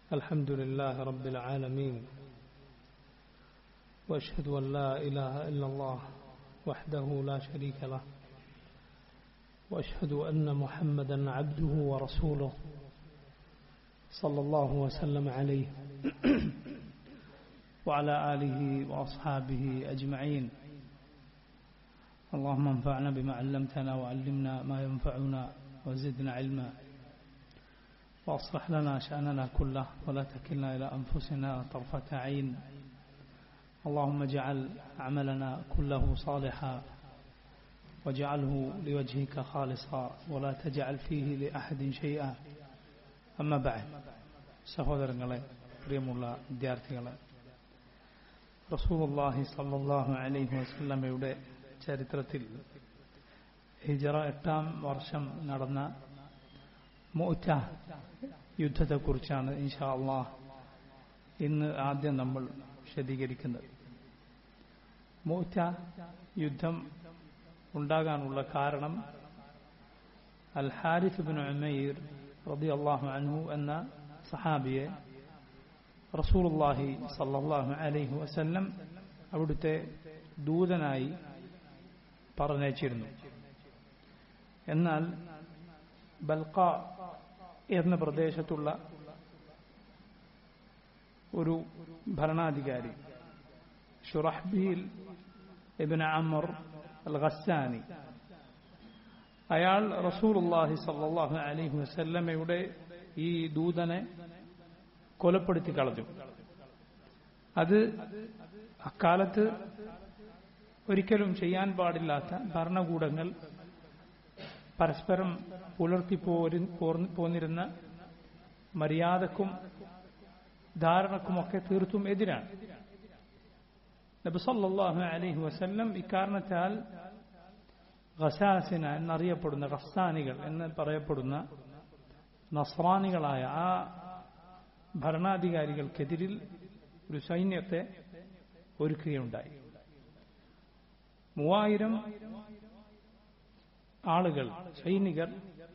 الحمد لله رب العالمين واشهد ان لا اله الا الله وحده لا شريك له واشهد ان محمدا عبده ورسوله صلى الله وسلم عليه وعلى اله واصحابه اجمعين اللهم انفعنا بما علمتنا وعلمنا ما ينفعنا وزدنا علما واصلح لنا شاننا كله ولا تكلنا الى انفسنا طرفه عين اللهم اجعل عملنا كله صالحا واجعله لوجهك خالصا ولا تجعل فيه لاحد شيئا അമ്മ ബാൻ സഹോദരങ്ങളെ പ്രിയമുള്ള വിദ്യാർത്ഥികളെ റസൂലുള്ളാഹി സല്ലല്ലാഹു അലൈഹി വസല്ലമയുടെ ചരിത്രത്തിൽ ഹിജറ എട്ടാം വർഷം നടന്ന മോറ്റ യുദ്ധത്തെക്കുറിച്ചാണ് ഇൻഷാ അള്ളാഹ് ഇന്ന് ആദ്യം നമ്മൾ വിശദീകരിക്കുന്നത് മോറ്റ യുദ്ധം ഉണ്ടാകാനുള്ള കാരണം അൽ ഹാരിഫ് ബിൻ ഉമൈർ റബി അള്ളാഹു അൻഹു എന്ന സഹാബിയെ റസൂലുള്ളാഹി സല്ലല്ലാഹു അലൈഹി വസല്ലം അവിടുത്തെ ദൂതനായി പറഞ്ഞയച്ചിരുന്നു എന്നാൽ ബൽക്ക എന്ന പ്രദേശത്തുള്ള ഒരു ഭരണാധികാരി ഷുറഹ്ബീൽ ഇബിൻ അമർ അൽ ഖസ്സാനി അയാൾ റസൂലുള്ളാഹി സല്ലല്ലാഹു അലൈഹി വസല്ലമയുടെ ഈ ദൂതനെ കൊലപ്പെടുത്തി കളഞ്ഞു അത് അക്കാലത്ത് ഒരിക്കലും ചെയ്യാൻ പാടില്ലാത്ത ഭരണകൂടങ്ങൾ പരസ്പരം പുലർത്തി പോന്നിരുന്ന മര്യാദക്കും ധാരണക്കുമൊക്കെ തീർത്തും എതിരാണ് നബി സല്ലല്ലാഹു അലൈഹി വസല്ലം ഇക്കാരണത്താൽ ഖസാസിന എന്നറിയപ്പെടുന്ന ഖസ്സാനികൾ എന്ന് പറയപ്പെടുന്ന നസ്രാനികളായ ആ ഭരണാധികാരികൾക്കെതിരിൽ ഒരു സൈന്യത്തെ ഒരുക്കുകയുണ്ടായി മൂവായിരം ആളുകൾ സൈനികർ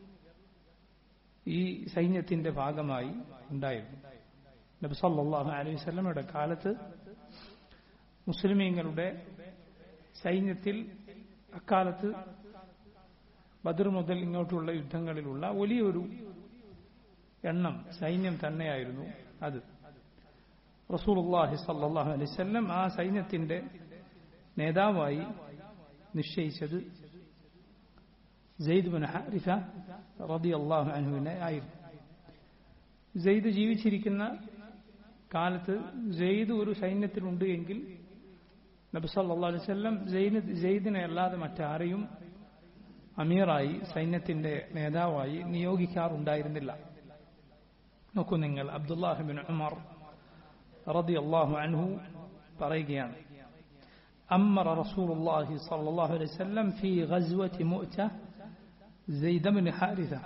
ഈ സൈന്യത്തിന്റെ ഭാഗമായി ഉണ്ടായിരുന്നു നബി സല്ലല്ലാഹു അലൈഹി വസല്ലമയുടെ കാലത്ത് മുസ്ലിമീങ്ങളുടെ സൈന്യത്തിൽ അക്കാലത്ത് ബദർ മുതൽ ഇങ്ങോട്ടുള്ള യുദ്ധങ്ങളിലുള്ള വലിയൊരു എണ്ണം സൈന്യം തന്നെയായിരുന്നു അത് റസൂലുള്ളാഹി സല്ലല്ലാഹു അലൈഹി വസല്ലം ആ സൈന്യത്തിന്റെ നേതാവായി നിശ്ചയിച്ചത് സെയ്ദ് ബിൻ ഹാരിഫ റളിയല്ലാഹു അൻഹുവിനെ ആയിരുന്നു സെയ്ദ് ജീവിച്ചിരിക്കുന്ന കാലത്ത് സെയ്ദ് ഒരു സൈന്യത്തിലുണ്ട് എങ്കിൽ നബി സല്ലല്ലാഹു അലൈഹി വസല്ലം സെയ്ദിനെ അല്ലാതെ മറ്റാരെയും അമീറായി സൈന്യത്തിന്റെ നേതാവായി നിയോഗിക്കാറുണ്ടായിരുന്നില്ല നോക്കൂ നിങ്ങൾ അബ്ദുല്ലാഹിബിൻ ഉമർ റളിയല്ലാഹു അൻഹു പറയുകയാണ് أمر رسول الله صلى الله عليه وسلم في غزوة مؤتة زيد بن حارثة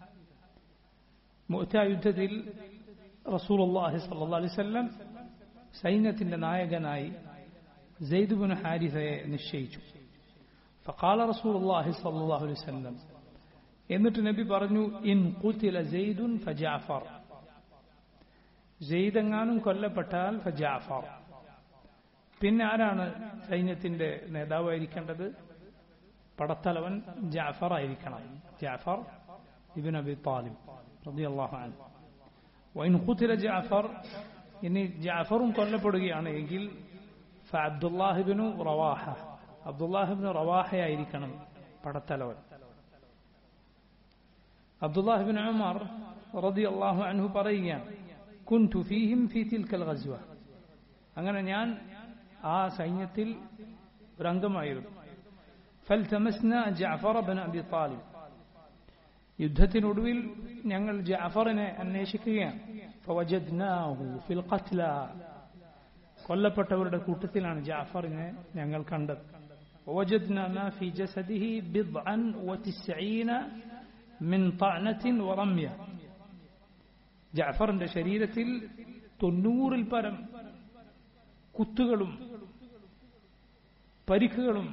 مؤتة യുദ്ധത്തിൽ റസൂൽ അള്ളാഹി സല്ലാ അലൈഹി വസല്ലം സൈന്യത്തിന്റെ നായകനായി സെയ്ദ് ബിൻ ഹാരിസയെ നിശ്ചയിച്ചു فقال رسول الله صلى الله عليه وسلم എന്നിട്ട് നബി പറഞ്ഞു ഇൻ ഖുതില സെയ്ദുൻ ഫജാഫർ സെയ്ദ് എങ്ങാനും കൊല്ലപ്പെട്ടാൽ ഫജാഫർ പിന്നെ ആരാണ് സൈന്യത്തിന്റെ നേതാവായിരിക്കേണ്ടത് പടത്തലവൻ ജാഫർ ആയിരിക്കണം ജാഫർ ഇബിൻ അബി താലിബ് റളിയല്ലാഹു അൻഹു വൈൻ ഖുതില ജാഫർ ഇനി ജാഫറും കൊല്ലപ്പെടുകയാണ് എങ്കിൽ ഫഅബ്ദുല്ലാഹിബിനു റവാഹ അബ്ദുല്ലാഹിബിന് റവാഹയായിരിക്കണം പടത്തലവൻ അബ്ദുല്ലാഹിബിൻ ഉമർ റളിയല്ലാഹു അൻഹു പറയുകയാണ് കുൻതു ഫീഹിം ഫീ തിൽക്കൽ ഗസ്വ അങ്ങനെ ഞാൻ ആ സൈന്യത്തിൽ ഒരു അംഗമായിരുന്നു ഫൽതമസ്ന ജഅഫർ ബിൻ അബി താലിബ് യുദ്ധത്തിനൊടുവിൽ ഞങ്ങൾ ജഅഫറിനെ അന്വേഷിക്കുകയാണ് ഫവജദ്നാഹു ഫിൽ ഖത്ല കൊല്ലപ്പെട്ടവരുടെ കൂട്ടത്തിലാണ് ജാഫറിനെ ഞങ്ങൾ കണ്ടത് ووجدنا ما في جسده بضعا وتسعين من طعنة ورمية ജാഫറിന്റെ ശരീരത്തിൽ തൊണ്ണൂറിൽ പരം കുത്തുകളും പരിക്കുകളും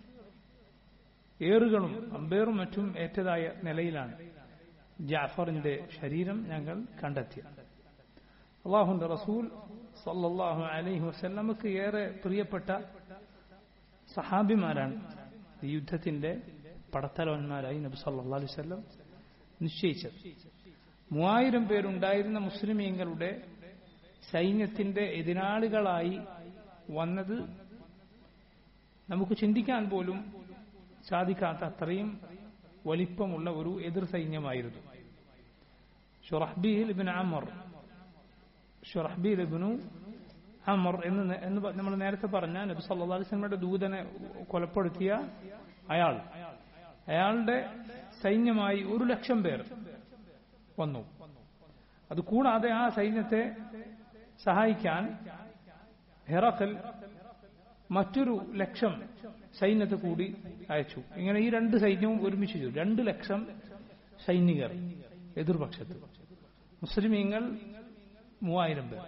ഏറുകളും അമ്പേറും മറ്റും ഏറ്റതായ നിലയിലാണ് ജാഫറിന്റെ ശരീരം ഞങ്ങൾ കണ്ടെത്തിയത് അള്ളാഹുന്റെ റസൂൽ സല്ലല്ലാഹു അലൈഹി വസല്ലമക്ക് ഏറെ പ്രിയപ്പെട്ട സഹാബിമാരാണ് ഈ യുദ്ധത്തിന്റെ പടത്തലവന്മാരായി നബി സല്ലല്ലാഹു അലൈഹി വസല്ലം നിശ്ചയിച്ചത് മൂവായിരം പേരുണ്ടായിരുന്ന മുസ്ലിമീങ്ങളുടെ സൈന്യത്തിന്റെ എതിരാളികളായി വന്നത് നമുക്ക് ചിന്തിക്കാൻ പോലും സാധിക്കാത്ത അത്രയും വലിപ്പമുള്ള ഒരു എതിർ സൈന്യമായിരുന്നു ഷുറഹ്ബീൽ ഇബിൻ അമർ ഷുറഹ്ബീൽ ഇബിനു അമർ എന്ന് എന്ന് നമ്മൾ നേരത്തെ പറഞ്ഞ നബി സല്ലല്ലാഹു അലൈഹി വസല്ലമയുടെ ദൂതനെ കൊലപ്പെടുത്തിയ അയാൾ അയാളുടെ സൈന്യമായി ഒരു ലക്ഷം പേർ വന്നു അത് കൂടാതെ ആ സൈന്യത്തെ സഹായിക്കാൻ ഹെറക്കൽ മറ്റൊരു ലക്ഷം സൈന്യത്തെ കൂടി അയച്ചു ഇങ്ങനെ ഈ രണ്ട് സൈന്യവും ഒരുമിച്ച് ചെയ്തു രണ്ട് ലക്ഷം സൈനികർ എതിർപക്ഷത്ത് മുസ്ലിമീങ്ങൾ മൂവായിരം പേർ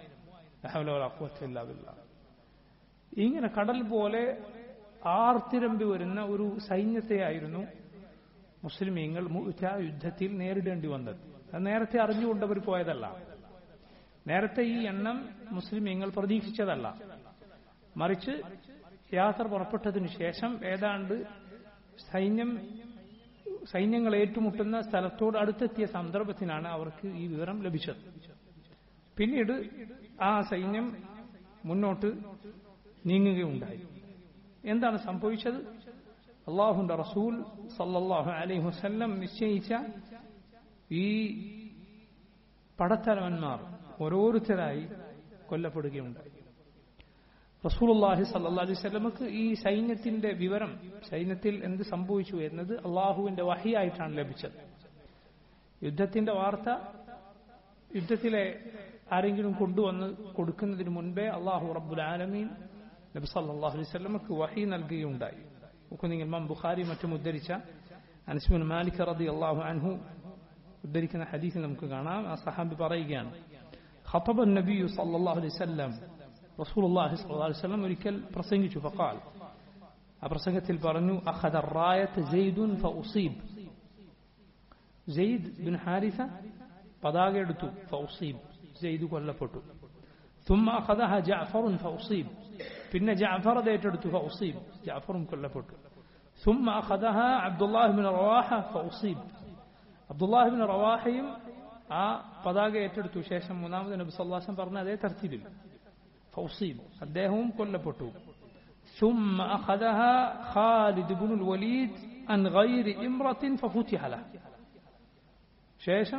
ഇങ്ങനെ കടൽ പോലെ ആർത്തിരമ്പി വരുന്ന ഒരു സൈന്യത്തെയായിരുന്നു മുസ്ലിമീങ്ങൾ യുദ്ധത്തിൽ നേരിടേണ്ടി വന്നത് അത് നേരത്തെ അറിഞ്ഞുകൊണ്ട് അവർ പോയതല്ല നേരത്തെ ഈ എണ്ണം മുസ്ലിമീങ്ങൾ പ്രതീക്ഷിച്ചതല്ല മറിച്ച് യാത്ര പുറപ്പെട്ടതിനു ശേഷം ഏതാണ്ട് സൈന്യം സൈന്യങ്ങൾ ഏറ്റുമുട്ടുന്ന സ്ഥലത്തോട് അടുത്തെത്തിയ സന്ദർഭത്തിനാണ് അവർക്ക് ഈ വിവരം ലഭിച്ചത് പിന്നീട് ആ സൈന്യം മുന്നോട്ട് നീങ്ങുകയുണ്ടായി എന്താണ് സംഭവിച്ചത് അള്ളാഹുന്റെ റസൂൽ സല്ലല്ലാഹു അലൈഹി വസല്ലം നിശ്ചയിച്ച ഈ പടത്തലവന്മാർ ഓരോരുത്തരായി കൊല്ലപ്പെടുകയുണ്ടായി റസൂലുള്ളാഹി സല്ലല്ലാഹു അലൈഹി വസല്ലമക്ക് ഈ സൈന്യത്തിന്റെ വിവരം സൈന്യത്തിൽ എന്ത് സംഭവിച്ചു എന്നത് അള്ളാഹുവിന്റെ വഹിയായിട്ടാണ് ലഭിച്ചത് യുദ്ധത്തിന്റെ വാർത്ത യുദ്ധത്തിലെ ആരെങ്കിലും കൊണ്ടുവന്ന് കൊടുക്കുന്നതിന് മുൻപേ അള്ളാഹു റബ്ബുൽ ആലമീൻ നബി സല്ലല്ലാഹു അലൈഹി വസല്ലമക്ക് വഹി നൽകുകയുണ്ടായി ഒക്കെ നിങ്ങൾ ഇമാം ബുഖാരി മറ്റും ഉദ്ധരിച്ച അനസ്ബിൻ മാലിക് റതി അള്ളാഹു അൻഹു ഉദ്ധരിക്കുന്ന ഹദീസിൽ നമുക്ക് കാണാം ആ സഹാബി പറയുകയാണ് خطب النبي صلى الله عليه وسلم رسول الله صلى الله عليه وسلم ഒരിക്കൽ പ്രസംഗിച്ചു فقال ആ പ്രസംഗത്തിൽ പറഞ്ഞു أخذ الراية زيد فأصيب زيد بن حارثة പതാക എടുത്തു فأصيب زيد കൊല്ലപ്പെട്ടു ثم أخذها جعفر فأصيب പിന്നെ ജാഫർ അത് ഏറ്റെടുത്തു ഫൗസീബ് ജാഫറും കൊല്ലപ്പെട്ടു ثم أخذها عبد الله بن رواحة فأصيب عبد الله بن رواحയും ആ പതാക ഏറ്റെടുത്തു ശേഷം മൂന്നാമത് നബി സല്ലാസം പറഞ്ഞ അതേ തർത്തിബിൽ ഫൗസീബ് അദ്ദേഹവും കൊല്ലപ്പെട്ടു ثم أخذها خالد بن الوليد عن غير إمرة ففتح له ശേഷം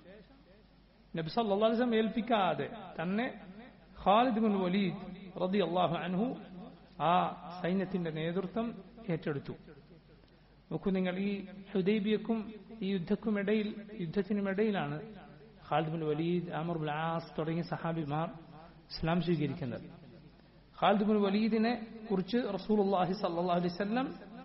നബി സല്ലല്ലാഹു അലൈഹി വസല്ലം ഏൽപ്പിക്കാതെ തന്നെ ഖാലിദ് ബിൻ വലീദ് റളിയല്ലാഹു അൻഹു ആ സൈന്യത്തിന്റെ നേതൃത്വം ഏറ്റെടുത്തു നോക്കൂ നിങ്ങൾ ഈ ഹുദൈബിയക്കും ഈ യുദ്ധക്കും ഇടയിൽ യുദ്ധത്തിനുമിടയിലാണ് ഖാലിദ് ബിൻ വലീദ് അമർ ബിൻ ആസ് തുടങ്ങിയ സഹാബിമാർ ഇസ്ലാം സ്വീകരിക്കുന്നത് ഖാലിദ് ബിൻ വലീദിനെ കുറിച്ച് റസൂലുള്ളാഹി സല്ലല്ലാഹു അലൈഹി വസല്ലം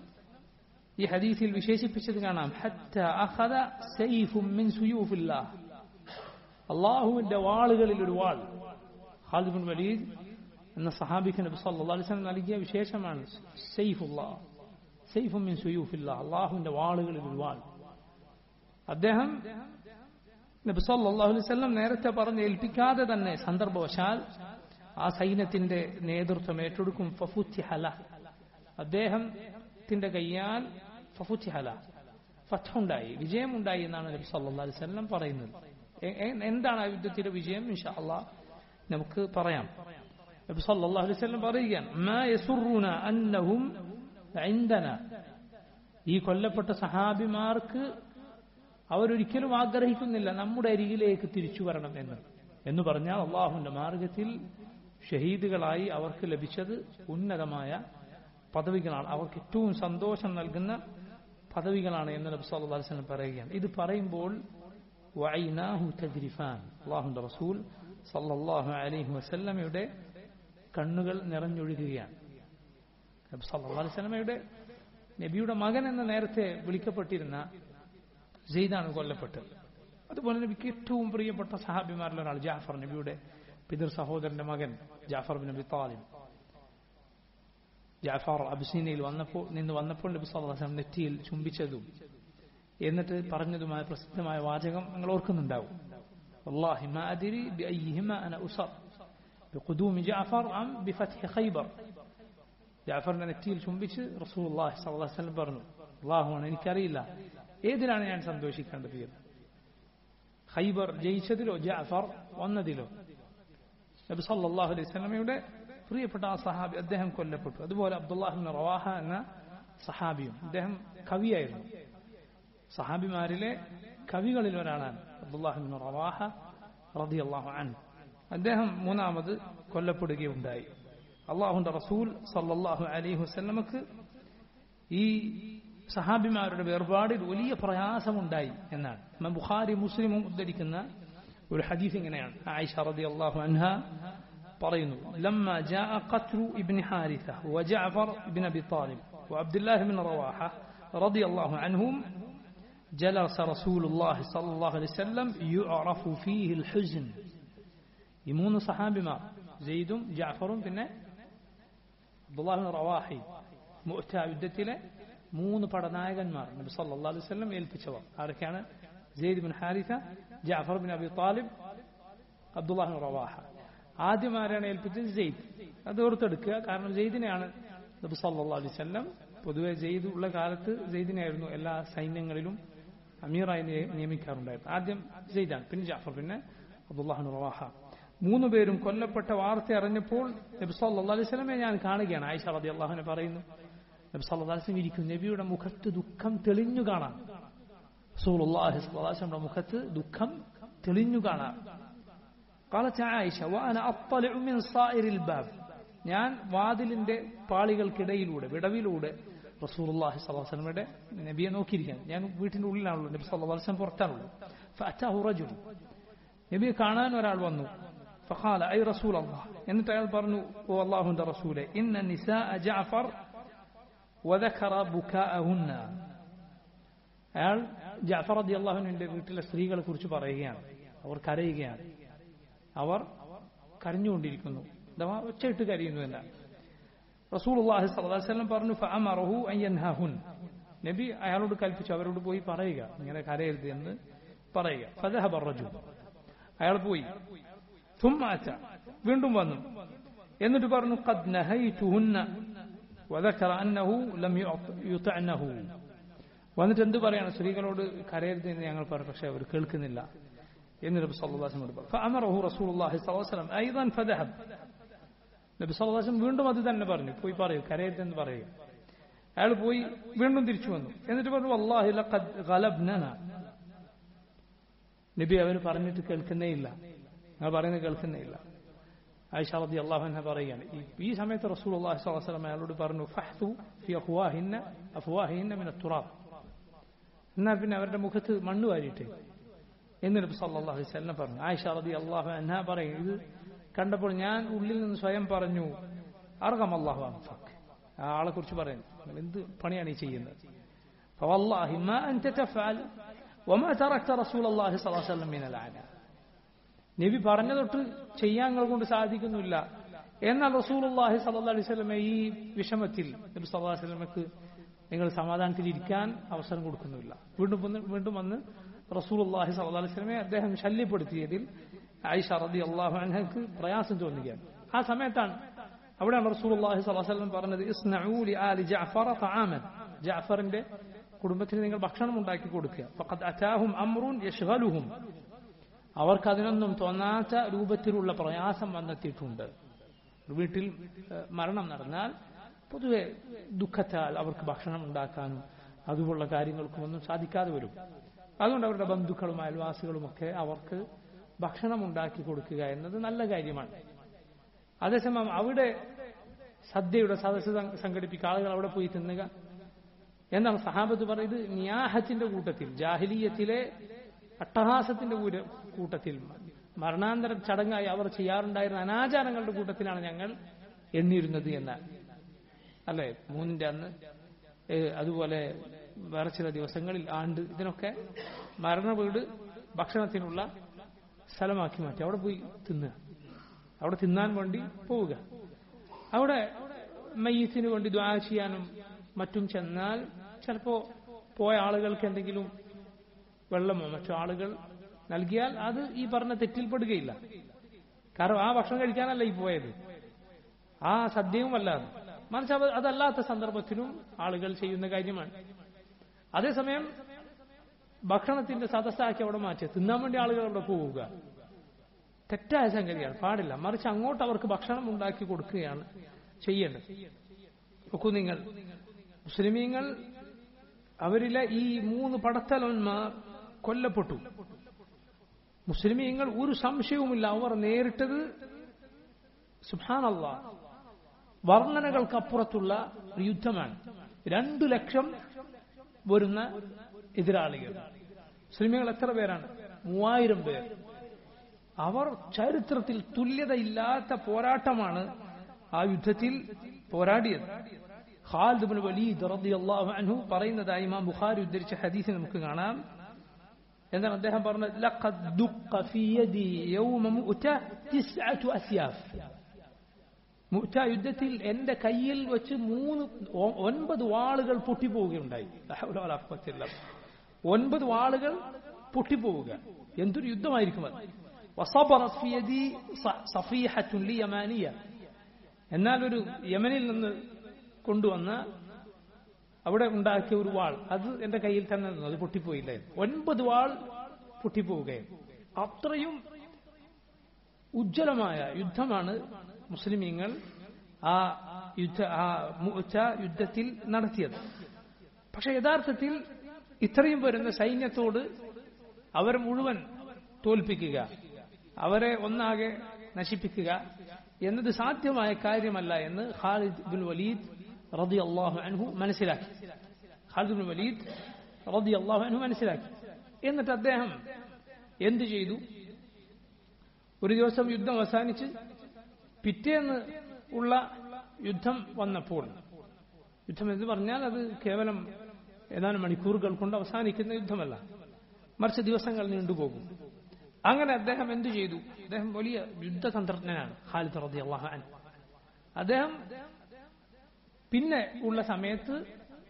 ഈ ഹദീസിൽ വിശേഷിപ്പിച്ചത് കാണാം ഹത്ത അഖദ സൈഫും മിൻ സുയൂഫില്ലാഹ് അള്ളാഹുവിന്റെ വാളുകളിൽ ഒരു വാൾ ഖാലിദ് ബിൻ വലീദ് എന്ന സഹാബിക്ക് നബി സല്ലല്ലാഹു അലൈഹി വസല്ലം നൽകിയ വിശേഷമാണ് സൈഫുല്ലാ സൈഫും മിൻ സുയൂഫില്ലാ അള്ളാഹുവിന്റെ വാളുകളിൽ ഒരു വാൾ അദ്ദേഹം നബി സല്ലല്ലാഹു അലൈഹി വസല്ലം നേരത്തെ പറഞ്ഞ് ഏൽപ്പിക്കാതെ തന്നെ സന്ദർഭവശാൽ ആ സൈന്യത്തിന്റെ നേതൃത്വം ഏറ്റെടുക്കും ഫഫുത്തിഹല അദ്ദേഹത്തിന്റെ കയ്യാൽ ഫഫുത്തിഹല ഫത്തുണ്ടായി വിജയമുണ്ടായി എന്നാണ് നബി സല്ലല്ലാഹു അലൈഹി വസല്ലം പറയുന്നത് എന്താണ് ആ യുദ്ധത്തിലെ വിജയം ഇൻഷാ അള്ളാഹ് നമുക്ക് പറയാം നബി സല്ലല്ലാഹു അലൈഹി വസല്ലം പറയുകയാണ് മാ യസുറുന അന്നഹും ഇൻദന ഈ കൊല്ലപ്പെട്ട സഹാബിമാർക്ക് അവരൊരിക്കലും ആഗ്രഹിക്കുന്നില്ല നമ്മുടെ അരികിലേക്ക് തിരിച്ചു വരണം എന്ന് എന്ന് പറഞ്ഞാൽ അള്ളാഹുവിന്റെ മാർഗത്തിൽ ഷഹീദുകളായി അവർക്ക് ലഭിച്ചത് ഉന്നതമായ പദവികളാണ് അവർക്ക് ഏറ്റവും സന്തോഷം നൽകുന്ന പദവികളാണ് എന്ന് നബി സല്ലല്ലാഹു അലൈഹി വസല്ലം പറയുകയാണ് ഇത് പറയുമ്പോൾ വൈനാഹു തജ്രിഫാൻ അള്ളാഹുന്റെ റസൂൽ സല്ലല്ലാഹു അലൈഹി വസല്ലമയുടെ കണ്ണുകൾ നിറഞ്ഞൊഴുകുകയാണ് നബി സല്ലല്ലാഹു അലൈഹി വസല്ലമയുടെ നബിയുടെ മകൻ എന്ന നേരത്തെ വിളിക്കപ്പെട്ടിരുന്ന സെയ്ദാണ് കൊല്ലപ്പെട്ടത് അതുപോലെ നബിക്ക് ഏറ്റവും പ്രിയപ്പെട്ട സഹാബിമാരിൽ ഒരാൾ ജാഫർ നബിയുടെ പിതൃ സഹോദരന്റെ മകൻ ജാഫർ ബിൻ നബി താലിം ജാഫർ അബ്സീനയിൽ വന്നപ്പോൾ നിന്ന് വന്നപ്പോൾ നബി സല്ലല്ലാഹു അലൈഹി വസല്ലം നെറ്റിയിൽ ചുംബിച്ചതും എന്നിട്ട് പറഞ്ഞതുമായ പ്രസിദ്ധമായ വാചകം നിങ്ങൾ ഓർക്കുന്നുണ്ടാവും والله ما أدري بأيهما أنا أسر بقدوم جعفر أم بفتح خيبر ജാഫറിന്റെ നെറ്റിയിൽ ചുംബിച്ച് റസൂൽ സല്ലാസ്ലം പറഞ്ഞു അള്ളാഹുവാണ് എനിക്കറിയില്ല ഏതിലാണ് ഞാൻ സന്തോഷിക്കേണ്ടത് എന്ന് ഖൈബർ ജയിച്ചതിലോ ജാഫർ വന്നതിലോ നബി സല്ലാഹു അലൈഹി സ്വലമയുടെ പ്രിയപ്പെട്ട ആ സഹാബി അദ്ദേഹം കൊല്ലപ്പെട്ടു അതുപോലെ അബ്ദുല്ലാഹിബിൻ റവാഹ എന്ന സഹാബിയും അദ്ദേഹം കവിയായിരുന്നു സഹാബിമാരിലെ കവികളിൽ ഒരാളാണ് അബ്ദുല്ലാഹിബിൻ റവാഹ റതി അള്ളാഹു അൻ അദ്ദേഹം മൂന്നാമത് കൊല്ലപ്പെടുകയുണ്ടായി അള്ളാഹുന്റെ റസൂൽ സല്ലാഹു അലൈഹി വസ്ലമക്ക് ഈ സഹാബിമാരുടെ വേർപാടിൽ വലിയ പ്രയാസമുണ്ടായി എന്നാണ് ഇമാം ബുഖാരി മുസ്ലിമും ഉദ്ധരിക്കുന്ന ഒരു ഹദീസ് ഇങ്ങനെയാണ് ആയിഷ റതി അള്ളാഹു അൻഹ പറയുന്നു لما جاء قتل ابن حارثة وجعفر بن أبي طالب وعبد الله بن رواحة رضي الله عنهم جلس رسول الله صلى الله عليه وسلم يعرف فيه الحزن يمون صحابي ما زيد جعفر بن അബ്ദുല്ലാഹിൻ റവാഹി മുഅ്ത യുദ്ധത്തിലെ മൂന്ന് പടനായകന്മാർ നബി സല്ലല്ലാഹു അലൈഹി വസല്ലം ഏൽപ്പിച്ചവർ ആരൊക്കെയാണ് സെയ്ദ് ബിൻ ഹാരിസ ജാഫർ ബിൻ അബി താലിബ് അബ്ദുല്ലാഹിൻ റവാഹ ആദ്യം ആരാണ് ഏൽപ്പിച്ചത് സെയ്ദ് അത് ഓർത്തെടുക്കുക കാരണം സെയ്ദിനെയാണ് നബി സല്ലല്ലാഹു അലൈഹി വസല്ലം പൊതുവെ സെയ്ദ് ഉള്ള കാലത്ത് സെയ്ദിനായിരുന്നു എല്ലാ സൈന്യങ്ങളിലും അമീറായി നിയമിക്കാറുണ്ടായിരുന്നു ആദ്യം സെയ്ദാണ് പിന്നെ ജാഫർ പിന്നെ അബ്ദുല്ലാഹിൻ റവാഹ മൂന്ന് പേരും കൊല്ലപ്പെട്ട വാർത്ത അറിഞ്ഞപ്പോൾ നബി സല്ലാ അലൈഹി സ്വലമെ ഞാൻ കാണുകയാണ് ആയിഷ റതി അള്ളാഹുനെ പറയുന്നു നബി സല്ലാ അലൈഹി ഇരിക്കും നബിയുടെ മുഖത്ത് ദുഃഖം തെളിഞ്ഞു കാണാം റസൂലുള്ളാഹിന്റെ മുഖത്ത് ദുഃഖം തെളിഞ്ഞു കാണാം قالت عائشة وأنا أطلع من صائر الباب ഞാൻ വാതിലിന്റെ പാളികൾക്കിടയിലൂടെ വിടവിലൂടെ റസൂലുള്ളാഹി സ്വല്ലല്ലാഹു അലൈഹി വസല്ലമയുടെ നബിയെ നോക്കിയിരിക്കാൻ ഞാൻ വീട്ടിന്റെ ഉള്ളിലാണല്ലോ നബി സല്ലല്ലാഹു അലൈഹി വസല്ലം പുറത്താണുള്ളത് ഫഅതാഹു റജുൽ നബിയെ കാണാൻ ഒരാൾ വന്നു فقال أي رسول الله എന്നിട്ട് അയാൾ പറഞ്ഞു ഓ അള്ളാഹുന്റെ റസൂലെ ഇന്ന നിസാ ജഅഫർ وذكر بكاءهن അയാൾ ജാഫർ റതി അള്ളാഹുവിന്റെ വീട്ടിലെ സ്ത്രീകളെ കുറിച്ച് പറയുകയാണ് അവർ കരയുകയാണ് അവർ കരഞ്ഞുകൊണ്ടിരിക്കുന്നു അഥവാ ഒച്ചയിട്ട് കരയുന്നു എന്നാണ് റസൂൽ അള്ളാഹി സ്വലം പറഞ്ഞു ഫഅമറഹു അയ്യൻഹുൻ നബി അയാളോട് കൽപ്പിച്ചു അവരോട് പോയി പറയുക ഇങ്ങനെ കരയരുത് എന്ന് പറയുക ഫദഹബ റജുൽ അയാൾ പോയി ثم വീണ്ടും വന്നു എന്നിട്ട് പറഞ്ഞു قد نهيتهن وذكر انه لم يطعنه വന്നിട്ട് എന്ത് പറയാണ് സ്ത്രീകളോട് കരയരുത് എന്ന് ഞങ്ങൾ പറഞ്ഞു പക്ഷെ അവർ കേൾക്കുന്നില്ല എന്ന് നബി സല്ലല്ലാഹു അലൈഹി വസല്ലം فامره رسول الله صلى الله عليه وسلم ايضا فذهب നബി സല്ലല്ലാഹു അലൈഹി വസല്ലം വീണ്ടും അത് തന്നെ പറഞ്ഞു പോയി പറയൂ കരയരുത് എന്ന് പറയുക അയാൾ പോയി വീണ്ടും തിരിച്ചു വന്നു എന്നിട്ട് പറഞ്ഞു വല്ലാഹി ലഖദ് ഗലബ്നന നബി അവർ പറഞ്ഞിട്ട് കേൾക്കുന്നേ ഇല്ല നിങ്ങൾ പറയുന്നത് കേൾക്കുന്നേ ഇല്ല ആയിഷ റതി അള്ളാഹുന പറയുകയാണ് ഈ സമയത്ത് റസൂൽ അള്ളാഹി സ്വലം അയാളോട് പറഞ്ഞു ഫഹ്തു ഫി അഫ്വാഹിന്ന അഫ്വാഹിന്ന മിന തുറാബ് എന്നാ പിന്നെ അവരുടെ മുഖത്ത് മണ്ണ് വാരിയിട്ട് എന്ന് നബി സല്ലല്ലാഹു അലൈഹി വസല്ലം പറഞ്ഞു ആയിഷ റതി അള്ളാഹു അൻഹ പറയും ഇത് കണ്ടപ്പോൾ ഞാൻ ഉള്ളിൽ നിന്ന് സ്വയം പറഞ്ഞു അർഹം അള്ളാഹു അൻഫക് ആ ആളെ കുറിച്ച് പറയുന്നു എന്ത് പണിയാണ് ഈ ചെയ്യുന്നത് فوالله ما أنت تفعل وما تركت رسول الله صلى الله عليه وسلم من العناء നബി പറഞ്ഞ തൊട്ട് ചെയ്യാൻ കൊണ്ട് സാധിക്കുന്നില്ല എന്നാൽ റസൂലുള്ളാഹി സല്ലല്ലാഹു അലൈഹി വസല്ലം ഈ വിഷമത്തിൽ നബി സല്ലല്ലാഹു അലൈഹി വസല്ലമക്ക് നിങ്ങൾ സമാധാനത്തിൽ ഇരിക്കാൻ അവസരം കൊടുക്കുന്നില്ല വീണ്ടും വന്ന് വീണ്ടും വന്ന് റസൂലുള്ളാഹി സല്ലല്ലാഹു അലൈഹി വസല്ലമയെ അദ്ദേഹം ശല്യപ്പെടുത്തിയതിൽ ആയിഷ റളിയല്ലാഹു അൻഹക്ക് പ്രയാസം തോന്നുകയാണ് ആ സമയത്താണ് അവിടെയാണ് റസൂലുള്ളാഹി സ്വല്ലല്ലാഹു അലൈഹി വസല്ലം പറഞ്ഞത് ഇസ്നഊ ലി ആലി ജഅഫർ തആമൻ ജഅഫറിന്റെ കുടുംബത്തിന് നിങ്ങൾ ഭക്ഷണം ഉണ്ടാക്കി കൊടുക്കുക ഫഖദ് അതാഹും അംറുൻ യശ്ഗലുഹും അവർക്ക് അതിനൊന്നും തോന്നാത്ത രൂപത്തിലുള്ള പ്രയാസം വന്നെത്തിയിട്ടുണ്ട് വീട്ടിൽ മരണം നടന്നാൽ പൊതുവെ ദുഃഖത്താൽ അവർക്ക് ഭക്ഷണം ഉണ്ടാക്കാനും അതുപോലുള്ള കാര്യങ്ങൾക്കും ഒന്നും സാധിക്കാതെ വരും അതുകൊണ്ട് അവരുടെ ബന്ധുക്കളും അയൽവാസികളുമൊക്കെ അവർക്ക് ഭക്ഷണം ഉണ്ടാക്കി കൊടുക്കുക എന്നത് നല്ല കാര്യമാണ് അതേസമയം അവിടെ സദ്യയുടെ സദസ്സ് സംഘടിപ്പിക്കുക ആളുകൾ അവിടെ പോയി തിന്നുക എന്താണ് സഹാബത്ത് പറയുന്നത് ന്യാഹത്തിന്റെ കൂട്ടത്തിൽ ജാഹിലീയത്തിലെ അട്ടഹാസത്തിന്റെ കൂട്ടത്തിൽ മരണാന്തര ചടങ്ങായി അവർ ചെയ്യാറുണ്ടായിരുന്ന അനാചാരങ്ങളുടെ കൂട്ടത്തിലാണ് ഞങ്ങൾ എണ്ണിയിരുന്നത് എന്നാൽ അല്ലെ മൂന്നിന്റെ അന്ന് അതുപോലെ വേറെ ചില ദിവസങ്ങളിൽ ആണ്ട് ഇതിനൊക്കെ മരണ വീട് ഭക്ഷണത്തിനുള്ള സ്ഥലമാക്കി മാറ്റി അവിടെ പോയി തിന്നുക അവിടെ തിന്നാൻ വേണ്ടി പോവുക അവിടെ മയ്യത്തിന് വേണ്ടി ദ്വാ ചെയ്യാനും മറ്റും ചെന്നാൽ ചിലപ്പോ പോയ ആളുകൾക്ക് എന്തെങ്കിലും വെള്ളമോ മറ്റു ആളുകൾ നൽകിയാൽ അത് ഈ പറഞ്ഞ തെറ്റിൽപ്പെടുകയില്ല കാരണം ആ ഭക്ഷണം കഴിക്കാനല്ല ഈ പോയത് ആ സദ്യയും അല്ലാതെ മറിച്ച് അവ അതല്ലാത്ത സന്ദർഭത്തിലും ആളുകൾ ചെയ്യുന്ന കാര്യമാണ് അതേസമയം ഭക്ഷണത്തിന്റെ സദസ്സാക്കി അവിടെ മാറ്റി തിന്നാൻ വേണ്ടി ആളുകൾ അവിടെ പോവുക തെറ്റായ സംഗതിയാണ് പാടില്ല മറിച്ച് അങ്ങോട്ട് അവർക്ക് ഭക്ഷണം ഉണ്ടാക്കി കൊടുക്കുകയാണ് ചെയ്യേണ്ടത് നോക്കൂ നിങ്ങൾ മുസ്ലിമീങ്ങൾ അവരിലെ ഈ മൂന്ന് പടത്തലന്മാർ കൊല്ലപ്പെട്ടു മുസ്ലിമീങ്ങൾ ഒരു സംശയവുമില്ല അവർ നേരിട്ടത് സുഹാനല്ല വർണ്ണനകൾക്കപ്പുറത്തുള്ള ഒരു യുദ്ധമാണ് രണ്ടു ലക്ഷം വരുന്ന എതിരാളികൾ മുസ്ലിമുകൾ എത്ര പേരാണ് മൂവായിരം പേർ അവർ ചരിത്രത്തിൽ തുല്യതയില്ലാത്ത പോരാട്ടമാണ് ആ യുദ്ധത്തിൽ പോരാടിയത് ഖാലിദ് ബിൻ വലീദ് റളിയല്ലാഹു അൻഹു പറയുന്നതായി ഇമാം ബുഖാരി ഉദ്ധരിച്ച ഹദീസിൽ നമുക്ക് കാണാം എന്താണ് അദ്ദേഹം പറഞ്ഞത് ലഖദ് ദുഖ ഫീ യദി യൗമ മുഅത തിസ്അതു അസ്യാഫ് മുഅത യുദ്ധത്തിൽ എന്റെ കയ്യിൽ വെച്ച് മൂന്ന് ഒൻപത് വാളുകൾ പൊട്ടിപ്പോവുകയുണ്ടായി ഒൻപത് വാളുകൾ പൊട്ടിപ്പോവുക എന്തൊരു യുദ്ധമായിരിക്കും അത് വസബറത് ഫീ യദി സഫീഹത്തുൻ ലി യമാനിയ എന്നാൽ ഒരു യമനിൽ നിന്ന് കൊണ്ടുവന്ന അവിടെ ഉണ്ടാക്കിയ ഒരു വാൾ അത് എന്റെ കയ്യിൽ തന്നെ നിന്നു അത് പൊട്ടിപ്പോയില്ല ഒൻപത് വാൾ പൊട്ടിപ്പോവുകയും അത്രയും ഉജ്ജ്വലമായ യുദ്ധമാണ് മുസ്ലിമീങ്ങൾ ആ യുദ്ധ ആ മുച്ച യുദ്ധത്തിൽ നടത്തിയത് പക്ഷെ യഥാർത്ഥത്തിൽ ഇത്രയും വരുന്ന സൈന്യത്തോട് അവരെ മുഴുവൻ തോൽപ്പിക്കുക അവരെ ഒന്നാകെ നശിപ്പിക്കുക എന്നത് സാധ്യമായ കാര്യമല്ല എന്ന് ഖാലിദ് ബിൻ വലീദ് റതി അള്ളാഹു അൻഹു മനസ്സിലാക്കി ഖാലിദ് ബിൻ വലീദ് റതി അള്ളാഹു അൻഹു മനസ്സിലാക്കി എന്നിട്ട് അദ്ദേഹം എന്തു ചെയ്തു ഒരു ദിവസം യുദ്ധം അവസാനിച്ച് പിറ്റേന്ന് ഉള്ള യുദ്ധം വന്നപ്പോൾ യുദ്ധം എന്ന് പറഞ്ഞാൽ അത് കേവലം ഏതാനും മണിക്കൂറുകൾ കൊണ്ട് അവസാനിക്കുന്ന യുദ്ധമല്ല മറിച്ച് ദിവസങ്ങൾ നീണ്ടുപോകും അങ്ങനെ അദ്ദേഹം എന്തു ചെയ്തു അദ്ദേഹം വലിയ യുദ്ധതന്ത്രജ്ഞനാണ് ഖാലിദ് റതി അള്ളാഹു അൻ അദ്ദേഹം പിന്നെ ഉള്ള സമയത്ത്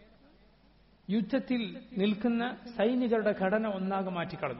യുദ്ധത്തിൽ നിൽക്കുന്ന സൈനികരുടെ ഘടന ഒന്നാകെ മാറ്റിക്കളഞ്ഞു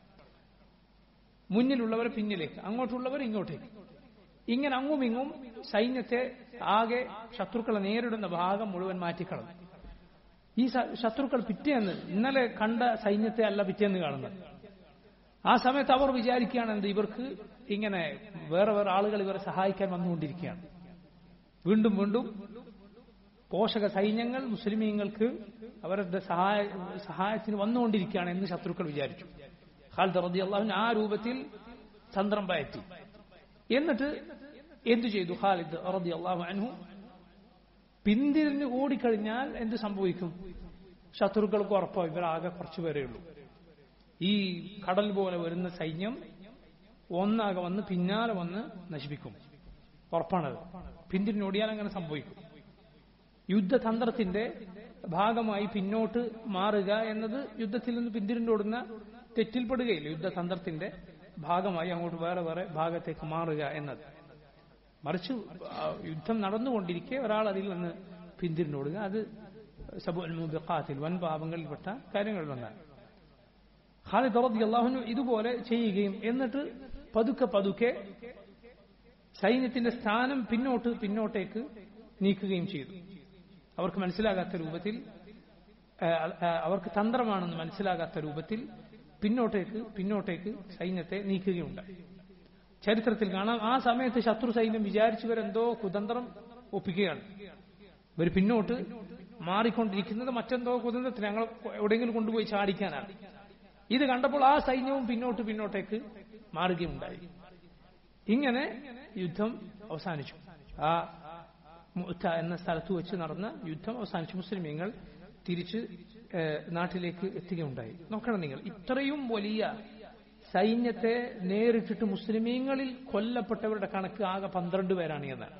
മുന്നിലുള്ളവർ പിന്നിലേക്ക് അങ്ങോട്ടുള്ളവർ ഇങ്ങോട്ടേക്ക് ഇങ്ങനെ അങ്ങും ഇങ്ങും സൈന്യത്തെ ആകെ ശത്രുക്കളെ നേരിടുന്ന ഭാഗം മുഴുവൻ മാറ്റിക്കളഞ്ഞു ഈ ശത്രുക്കൾ പിറ്റേന്ന് ഇന്നലെ കണ്ട സൈന്യത്തെ അല്ല പിറ്റേന്ന് കാണുന്നത് ആ സമയത്ത് അവർ വിചാരിക്കുകയാണ് എന്ത് ഇവർക്ക് ഇങ്ങനെ വേറെ വേറെ ആളുകൾ ഇവരെ സഹായിക്കാൻ വന്നുകൊണ്ടിരിക്കുകയാണ് വീണ്ടും വീണ്ടും പോഷക സൈന്യങ്ങൾ മുസ്ലിമീങ്ങൾക്ക് അവരുടെ സഹായ സഹായത്തിന് വന്നുകൊണ്ടിരിക്കുകയാണ് എന്ന് ശത്രുക്കൾ വിചാരിച്ചു ഖാലിദ് റതി അള്ളാഹുവിന് ആ രൂപത്തിൽ തന്ത്രം പയറ്റി എന്നിട്ട് എന്തു ചെയ്തു ഖാലിദ് റതി അള്ളാഹു അൻഹു പിന്തിരിഞ്ഞ് ഓടിക്കഴിഞ്ഞാൽ എന്ത് സംഭവിക്കും ശത്രുക്കൾക്ക് ഉറപ്പോ ഇവരാകെ കുറച്ചു പേരേ ഉള്ളൂ ഈ കടൽ പോലെ വരുന്ന സൈന്യം ഒന്നാകെ വന്ന് പിന്നാലെ വന്ന് നശിപ്പിക്കും ഉറപ്പാണത് പിന്തിരിഞ്ഞോടിയാൽ അങ്ങനെ സംഭവിക്കും യുദ്ധതന്ത്രത്തിന്റെ ഭാഗമായി പിന്നോട്ട് മാറുക എന്നത് യുദ്ധത്തിൽ നിന്ന് പിന്തിരിഞ്ഞോടുന്ന തെറ്റിൽപ്പെടുകയില്ല യുദ്ധതന്ത്രത്തിന്റെ ഭാഗമായി അങ്ങോട്ട് വേറെ വേറെ ഭാഗത്തേക്ക് മാറുക എന്നത് മറിച്ച് യുദ്ധം നടന്നുകൊണ്ടിരിക്കെ ഒരാൾ അതിൽ നിന്ന് പിന്തിരിഞ്ഞോടുക അത് സബുൽ വൻ പാപങ്ങളിൽപ്പെട്ട കാര്യങ്ങളിലൊന്നാണ് ഖാലിദ് റബി അള്ളാഹുനു ഇതുപോലെ ചെയ്യുകയും എന്നിട്ട് പതുക്കെ പതുക്കെ സൈന്യത്തിന്റെ സ്ഥാനം പിന്നോട്ട് പിന്നോട്ടേക്ക് നീക്കുകയും ചെയ്തു അവർക്ക് മനസ്സിലാകാത്ത രൂപത്തിൽ അവർക്ക് തന്ത്രമാണെന്ന് മനസ്സിലാകാത്ത രൂപത്തിൽ പിന്നോട്ടേക്ക് പിന്നോട്ടേക്ക് സൈന്യത്തെ നീക്കുകയുണ്ടായി ചരിത്രത്തിൽ കാണാം ആ സമയത്ത് ശത്രു സൈന്യം വിചാരിച്ചവരെന്തോ കുതന്ത്രം ഒപ്പിക്കുകയാണ് ഇവർ പിന്നോട്ട് മാറിക്കൊണ്ടിരിക്കുന്നത് മറ്റെന്തോ കുതന്ത്രത്തിന് ഞങ്ങൾ എവിടെയെങ്കിലും കൊണ്ടുപോയി ചാടിക്കാനാണ് ഇത് കണ്ടപ്പോൾ ആ സൈന്യവും പിന്നോട്ട് പിന്നോട്ടേക്ക് മാറുകയുണ്ടായി ഇങ്ങനെ യുദ്ധം അവസാനിച്ചു ആ മുത്ത എന്ന സ്ഥലത്ത് വെച്ച് നടന്ന യുദ്ധം അവസാനിച്ചു മുസ്ലിമീങ്ങൾ തിരിച്ച് നാട്ടിലേക്ക് എത്തുകയുണ്ടായി നോക്കണം നിങ്ങൾ ഇത്രയും വലിയ സൈന്യത്തെ നേരിട്ടിട്ട് മുസ്ലിമീങ്ങളിൽ കൊല്ലപ്പെട്ടവരുടെ കണക്ക് ആകെ പന്ത്രണ്ട് പേരാണ് എന്നാണ്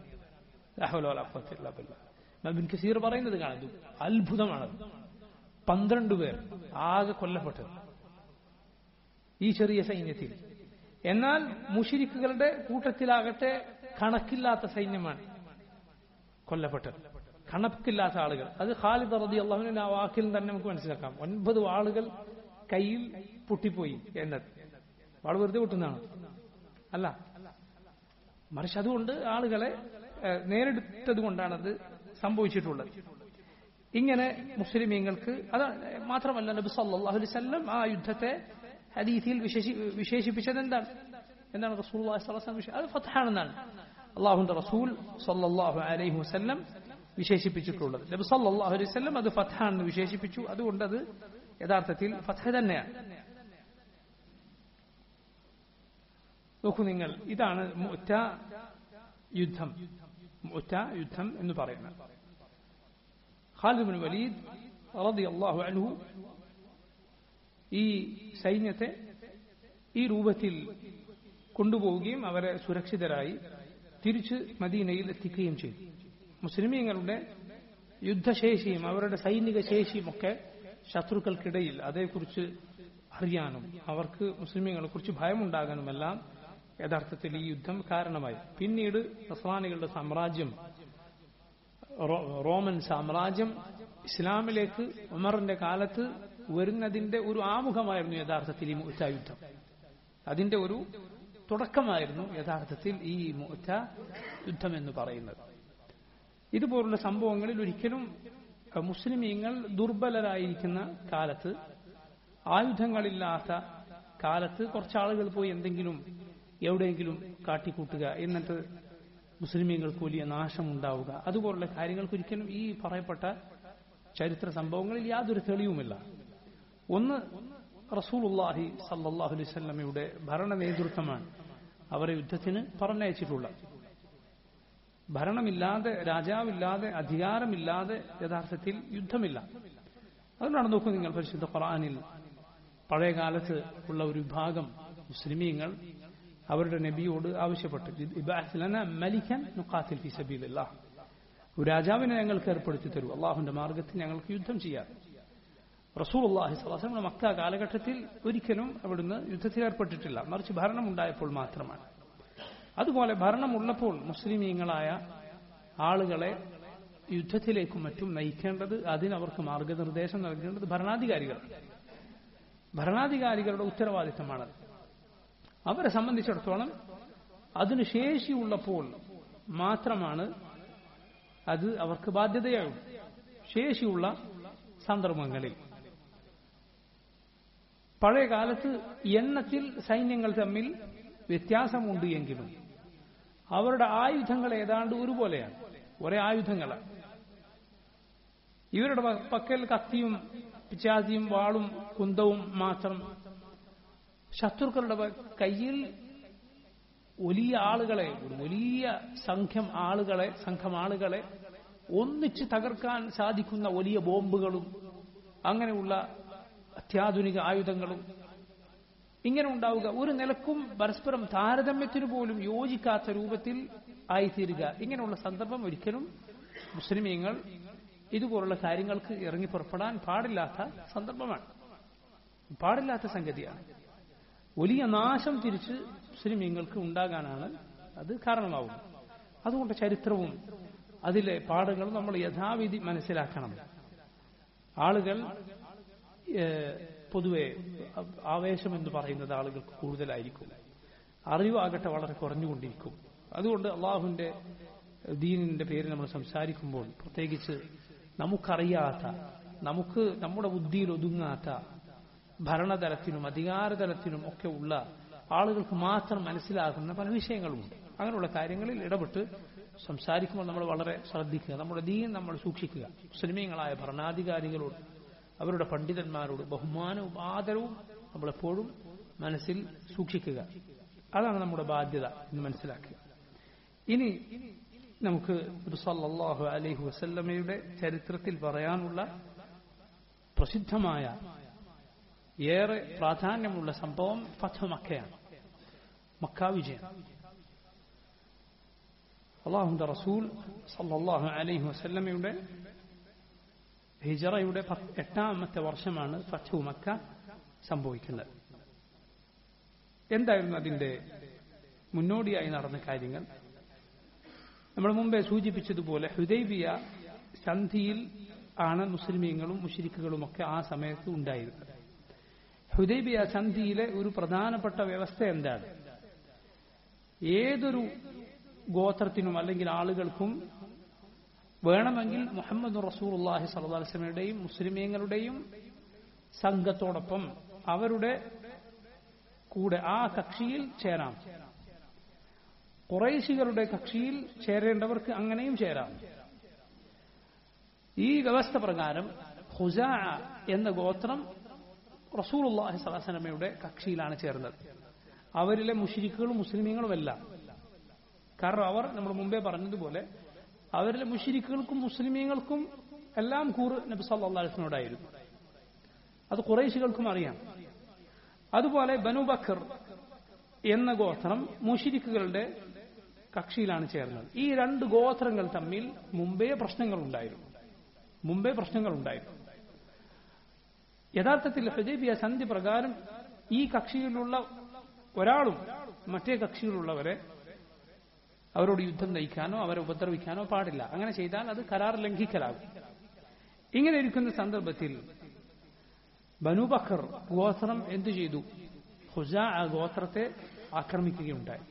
ബിൻ കസീർ പറയുന്നത് കാണുന്നു അത്ഭുതമാണത് പന്ത്രണ്ട് പേർ ആകെ കൊല്ലപ്പെട്ടത് ഈ ചെറിയ സൈന്യത്തിൽ എന്നാൽ മുഷിരിക്കുകളുടെ കൂട്ടത്തിലാകട്ടെ കണക്കില്ലാത്ത സൈന്യമാണ് കൊല്ലപ്പെട്ടത് കണക്കില്ലാത്ത ആളുകൾ അത് ഖാലിദ് റതി അള്ളാഹുവിന്റെ ആ വാക്കിൽ തന്നെ നമുക്ക് മനസ്സിലാക്കാം ഒൻപത് ആളുകൾ കയ്യിൽ പൊട്ടിപ്പോയി എന്നത് വാൾ വെറുതെ പൊട്ടുന്നതാണ് അല്ല മറിച്ച് അതുകൊണ്ട് ആളുകളെ ഏഹ്, നേരിട്ടത് കൊണ്ടാണ് അത് സംഭവിച്ചിട്ടുള്ളത് ഇങ്ങനെ മുസ്ലിമീങ്ങൾക്ക് അത് മാത്രമല്ല നബി സല്ലല്ലാഹു അലൈഹി വസല്ലം ആ യുദ്ധത്തെ ഹദീസിൽ വിശേഷി വിശേഷിപ്പിച്ചത് എന്താണ് എന്താണ് റസൂൽ അത് ഫത്ഹാണെന്നാണ് അള്ളാഹുന്റെ റസൂൽ സല്ലല്ലാഹു അലൈഹി വസല്ലം വിശേഷിപ്പിച്ചിട്ടുള്ളത് നബി സല്ലല്ലാഹു അലൈഹി വസല്ലം അത് ഫത്ഹാണെന്ന് വിശേഷിപ്പിച്ചു അതുകൊണ്ട് അത് യഥാർത്ഥത്തിൽ ഫത്ഹ തന്നെയാണ് നോക്കൂ നിങ്ങൾ ഇതാണ് മുഅ്ത യുദ്ധം മുഅ്ത യുദ്ധം എന്ന് പറയുന്നത് ഖാലിദ് ബിൻ വലീദ് റളിയല്ലാഹു അൻഹു ഈ സൈന്യത്തെ ഈ രൂപത്തിൽ കൊണ്ടുപോവുകയും അവരെ സുരക്ഷിതരായി തിരിച്ച് മദീനയിൽ എത്തിക്കുകയും ചെയ്തു മുസ്ലിമീങ്ങളുടെ യുദ്ധശേഷിയും അവരുടെ സൈനിക ശേഷിയും ഒക്കെ ശത്രുക്കൾക്കിടയിൽ അതേക്കുറിച്ച് അറിയാനും അവർക്ക് മുസ്ലിമീങ്ങളെ കുറിച്ച് ഭയമുണ്ടാകാനുമെല്ലാം യഥാർത്ഥത്തിൽ ഈ യുദ്ധം കാരണമായി പിന്നീട് നസ്രാനികളുടെ സാമ്രാജ്യം റോ- റോമൻ സാമ്രാജ്യം ഇസ്ലാമിലേക്ക് ഉമറിന്റെ കാലത്ത് വരുന്നതിന്റെ ഒരു ആമുഖമായിരുന്നു യഥാർത്ഥത്തിൽ ഈ മുഅ്ത യുദ്ധം അതിന്റെ ഒരു തുടക്കമായിരുന്നു യഥാർത്ഥത്തിൽ ഈ മുഅ്ത യുദ്ധം എന്ന് പറയുന്നത് ഇതുപോലുള്ള സംഭവങ്ങളിൽ ഒരിക്കലും അഹ്, മുസ്ലിമീങ്ങൾ ദുർബലരായിരിക്കുന്ന കാലത്ത് ആയുധങ്ങളില്ലാത്ത കാലത്ത് കുറച്ചാളുകൾ പോയി എന്തെങ്കിലും എവിടെയെങ്കിലും കാട്ടിക്കൂട്ടുക എന്നിട്ട് മുസ്ലിമീങ്ങൾക്ക് വലിയ നാശമുണ്ടാവുക അതുപോലുള്ള കാര്യങ്ങൾക്ക് ഒരിക്കലും ഈ പറയപ്പെട്ട ചരിത്ര സംഭവങ്ങളിൽ യാതൊരു തെളിവുമില്ല ഒന്ന് റസൂലുള്ളാഹി സല്ലല്ലാഹു അലൈഹി വസല്ലമയുടെ ഭരണ നേതൃത്വമാണ് അവരെ യുദ്ധത്തിന് പറഞ്ഞയച്ചിട്ടുള്ളത് ഭരണമില്ലാതെ രാജാവില്ലാതെ അധികാരമില്ലാതെ യഥാർത്ഥത്തിൽ യുദ്ധമില്ല അതുകൊണ്ടാണ് നോക്കൂ നിങ്ങൾ പരിശുദ്ധ ഖുർആനിൽ പഴയ കാലത്ത് ഉള്ള ഒരു വിഭാഗം മുസ്ലിമീങ്ങൾ അവരുടെ നബിയോട് ആവശ്യപ്പെട്ടു ഇബ്അത്ത് ലനാ മലിക്കൻ നുഖാത്തിൽ ഫീ സബീലില്ലാഹ് ഒരു രാജാവിനെ ഞങ്ങൾക്ക് ഏർപ്പെടുത്തി തരൂ അള്ളാഹുന്റെ മാർഗത്തിൽ ഞങ്ങൾക്ക് യുദ്ധം ചെയ്യാം റസൂൽ അള്ളാഹി സ്വലാസ്ലം മക്ക കാലഘട്ടത്തിൽ ഒരിക്കലും അവിടുന്ന് യുദ്ധത്തിൽ ഏർപ്പെട്ടിട്ടില്ല മറിച്ച് ഭരണമുണ്ടായപ്പോൾ മാത്രമാണ് അതുപോലെ ഭരണമുള്ളപ്പോൾ മുസ്ലിമീങ്ങളായ ആളുകളെ യുദ്ധത്തിലേക്കും മറ്റും നയിക്കേണ്ടത് അതിനവർക്ക് മാർഗനിർദ്ദേശം നൽകേണ്ടത് ഭരണാധികാരികളാണ് ഭരണാധികാരികളുടെ ഉത്തരവാദിത്തമാണത് അവരെ സംബന്ധിച്ചിടത്തോളം അതിന് ശേഷിയുള്ളപ്പോൾ മാത്രമാണ് അത് അവർക്ക് ബാധ്യതയാകും ശേഷിയുള്ള സന്ദർഭങ്ങളിൽ പഴയ കാലത്ത് എണ്ണത്തിൽ സൈന്യങ്ങൾ തമ്മിൽ വ്യത്യാസമുണ്ട് എങ്കിലും അവരുടെ ആയുധങ്ങൾ ഏതാണ്ട് ഒരുപോലെയാണ് ഒരേ ആയുധങ്ങളാണ് ഇവരുടെ പ- പക്കൽ കത്തിയും പിച്ചാത്തിയും വാളും കുന്തവും മാത്രം ശത്രുക്കളുടെ പ- കയ്യിൽ വലിയ ആളുകളെ ഒരു വലിയ സംഘം ആളുകളെ സംഘം ആളുകളെ ഒന്നിച്ച് തകർക്കാൻ സാധിക്കുന്ന വലിയ ബോംബുകളും അങ്ങനെയുള്ള അത്യാധുനിക ആയുധങ്ങളും ഇങ്ങനെ ഉണ്ടാവുക ഒരു നിലക്കും പരസ്പരം താരതമ്യത്തിന് പോലും യോജിക്കാത്ത രൂപത്തിൽ ആയിത്തീരുക ഇങ്ങനെയുള്ള സന്ദർഭം ഒരിക്കലും മുസ്ലിമീങ്ങൾ ഇതുപോലുള്ള കാര്യങ്ങൾക്ക് ഇറങ്ങി പുറപ്പെടാൻ പാടില്ലാത്ത സന്ദർഭമാണ് പാടില്ലാത്ത സംഗതിയാണ് വലിയ നാശം തിരിച്ച് മുസ്ലിമീങ്ങൾക്ക് ഉണ്ടാകാനാണ് അത് കാരണമാവുന്നത് അതുകൊണ്ട് ചരിത്രവും അതിലെ പാഠങ്ങളും നമ്മൾ യഥാവിധി മനസ്സിലാക്കണം ആളുകൾ ഏഹ്, പൊതുവെ ആവേശം എന്ന് പറയുന്നത് ആളുകൾക്ക് കൂടുതലായിരിക്കും അറിവാകട്ടെ വളരെ കുറഞ്ഞുകൊണ്ടിരിക്കും അതുകൊണ്ട് അള്ളാഹുവിന്റെ ദീനിന്റെ പേര് നമ്മൾ സംസാരിക്കുമ്പോൾ പ്രത്യേകിച്ച് നമുക്കറിയാത്ത നമുക്ക് നമ്മുടെ ബുദ്ധിയിൽ ഒതുങ്ങാത്ത ഭരണതലത്തിനും അധികാരതലത്തിനും ഒക്കെ ഉള്ള ആളുകൾക്ക് മാത്രം മനസ്സിലാകുന്ന പല വിഷയങ്ങളുമുണ്ട് അങ്ങനെയുള്ള കാര്യങ്ങളിൽ ഇടപെട്ട് സംസാരിക്കുമ്പോൾ നമ്മൾ വളരെ ശ്രദ്ധിക്കുക നമ്മുടെ ദീൻ നമ്മൾ സൂക്ഷിക്കുക മുസ്ലിമീങ്ങളായ ഭരണാധികാരികളോട് അവരുടെ പണ്ഡിതന്മാരോട് ബഹുമാനവും ആദരവും നമ്മളെപ്പോഴും മനസ്സിൽ സൂക്ഷിക്കുക അതാണ് നമ്മുടെ ബാധ്യത എന്ന് മനസ്സിലാക്കുക ഇനി നമുക്ക് ഒരു സല്ലല്ലാഹു അലൈഹി വസല്ലമയുടെ ചരിത്രത്തിൽ പറയാനുള്ള പ്രസിദ്ധമായ ഏറെ പ്രാധാന്യമുള്ള സംഭവം ഫഥ മക്കയാണ് മക്ക വിജയം അള്ളാഹുന്റെ റസൂൽ സല്ലല്ലാഹു അലൈഹി വസല്ലമയുടെ ഹിജറയുടെ പത്ത് എട്ടാമത്തെ വർഷമാണ് ഫഥു മക്ക സംഭവിക്കുന്നത് എന്തായിരുന്നു അതിന്റെ മുന്നോടിയായി നടന്ന കാര്യങ്ങൾ നമ്മൾ മുമ്പേ സൂചിപ്പിച്ചതുപോലെ ഹുദൈബിയ സന്ധിയിൽ ആണ് മുസ്ലിമീങ്ങളും മുഷിരിക്കുകളും ഒക്കെ ആ സമയത്ത് ഉണ്ടായിരുന്നത് ഹുദൈബിയ സന്ധിയിലെ ഒരു പ്രധാനപ്പെട്ട വ്യവസ്ഥ എന്താണ് ഏതൊരു ഗോത്രത്തിനും അല്ലെങ്കിൽ ആളുകൾക്കും വേണമെങ്കിൽ മുഹമ്മദ് റസൂർല്ലാഹി സല്ലാസ്ലമയുടെയും മുസ്ലിമീങ്ങളുടെയും സംഘത്തോടൊപ്പം അവരുടെ കൂടെ ആ കക്ഷിയിൽ ചേരാം കുറേശികളുടെ കക്ഷിയിൽ ചേരേണ്ടവർക്ക് അങ്ങനെയും ചേരാം ഈ വ്യവസ്ഥ പ്രകാരം ഹുസാ എന്ന ഗോത്രം റസൂലുള്ളാഹി സ്വലാസനമയുടെ കക്ഷിയിലാണ് ചേർന്നത് അവരിലെ മുഷിരിക്കുകളും മുസ്ലിമീങ്ങളുമെല്ലാം കാരണം അവർ നമ്മൾ മുമ്പേ പറഞ്ഞതുപോലെ അവരിലെ മുഷിരിക്കുകൾക്കും മുസ്ലിമീങ്ങൾക്കും എല്ലാം കൂറ് നബി സല്ലാസ്നോടായിരുന്നു അത് കുറേശികൾക്കും അറിയാം അതുപോലെ ബനു ബക്കർ എന്ന ഗോത്രം മുഷിരിക്കുകളുടെ കക്ഷിയിലാണ് ചേർന്നത് ഈ രണ്ട് ഗോത്രങ്ങൾ തമ്മിൽ മുമ്പേ പ്രശ്നങ്ങൾ ഉണ്ടായിരുന്നു മുമ്പേ പ്രശ്നങ്ങൾ ഉണ്ടായിരുന്നു യഥാർത്ഥത്തിൽ ഹുദൈബിയ സന്ധി പ്രകാരം ഈ കക്ഷിയിലുള്ള ഒരാളും മറ്റേ കക്ഷിയിലുള്ളവരെ അവരോട് യുദ്ധം നയിക്കാനോ അവരെ ഉപദ്രവിക്കാനോ പാടില്ല അങ്ങനെ ചെയ്താൽ അത് കരാർ ലംഘിക്കലാകും ഇങ്ങനെ ഇരിക്കുന്ന സന്ദർഭത്തിൽ ബനുബക്കർ ഗോത്രം എന്തു ചെയ്തു ഹുസ ആ ഗോത്രത്തെ ആക്രമിക്കുകയുണ്ടായി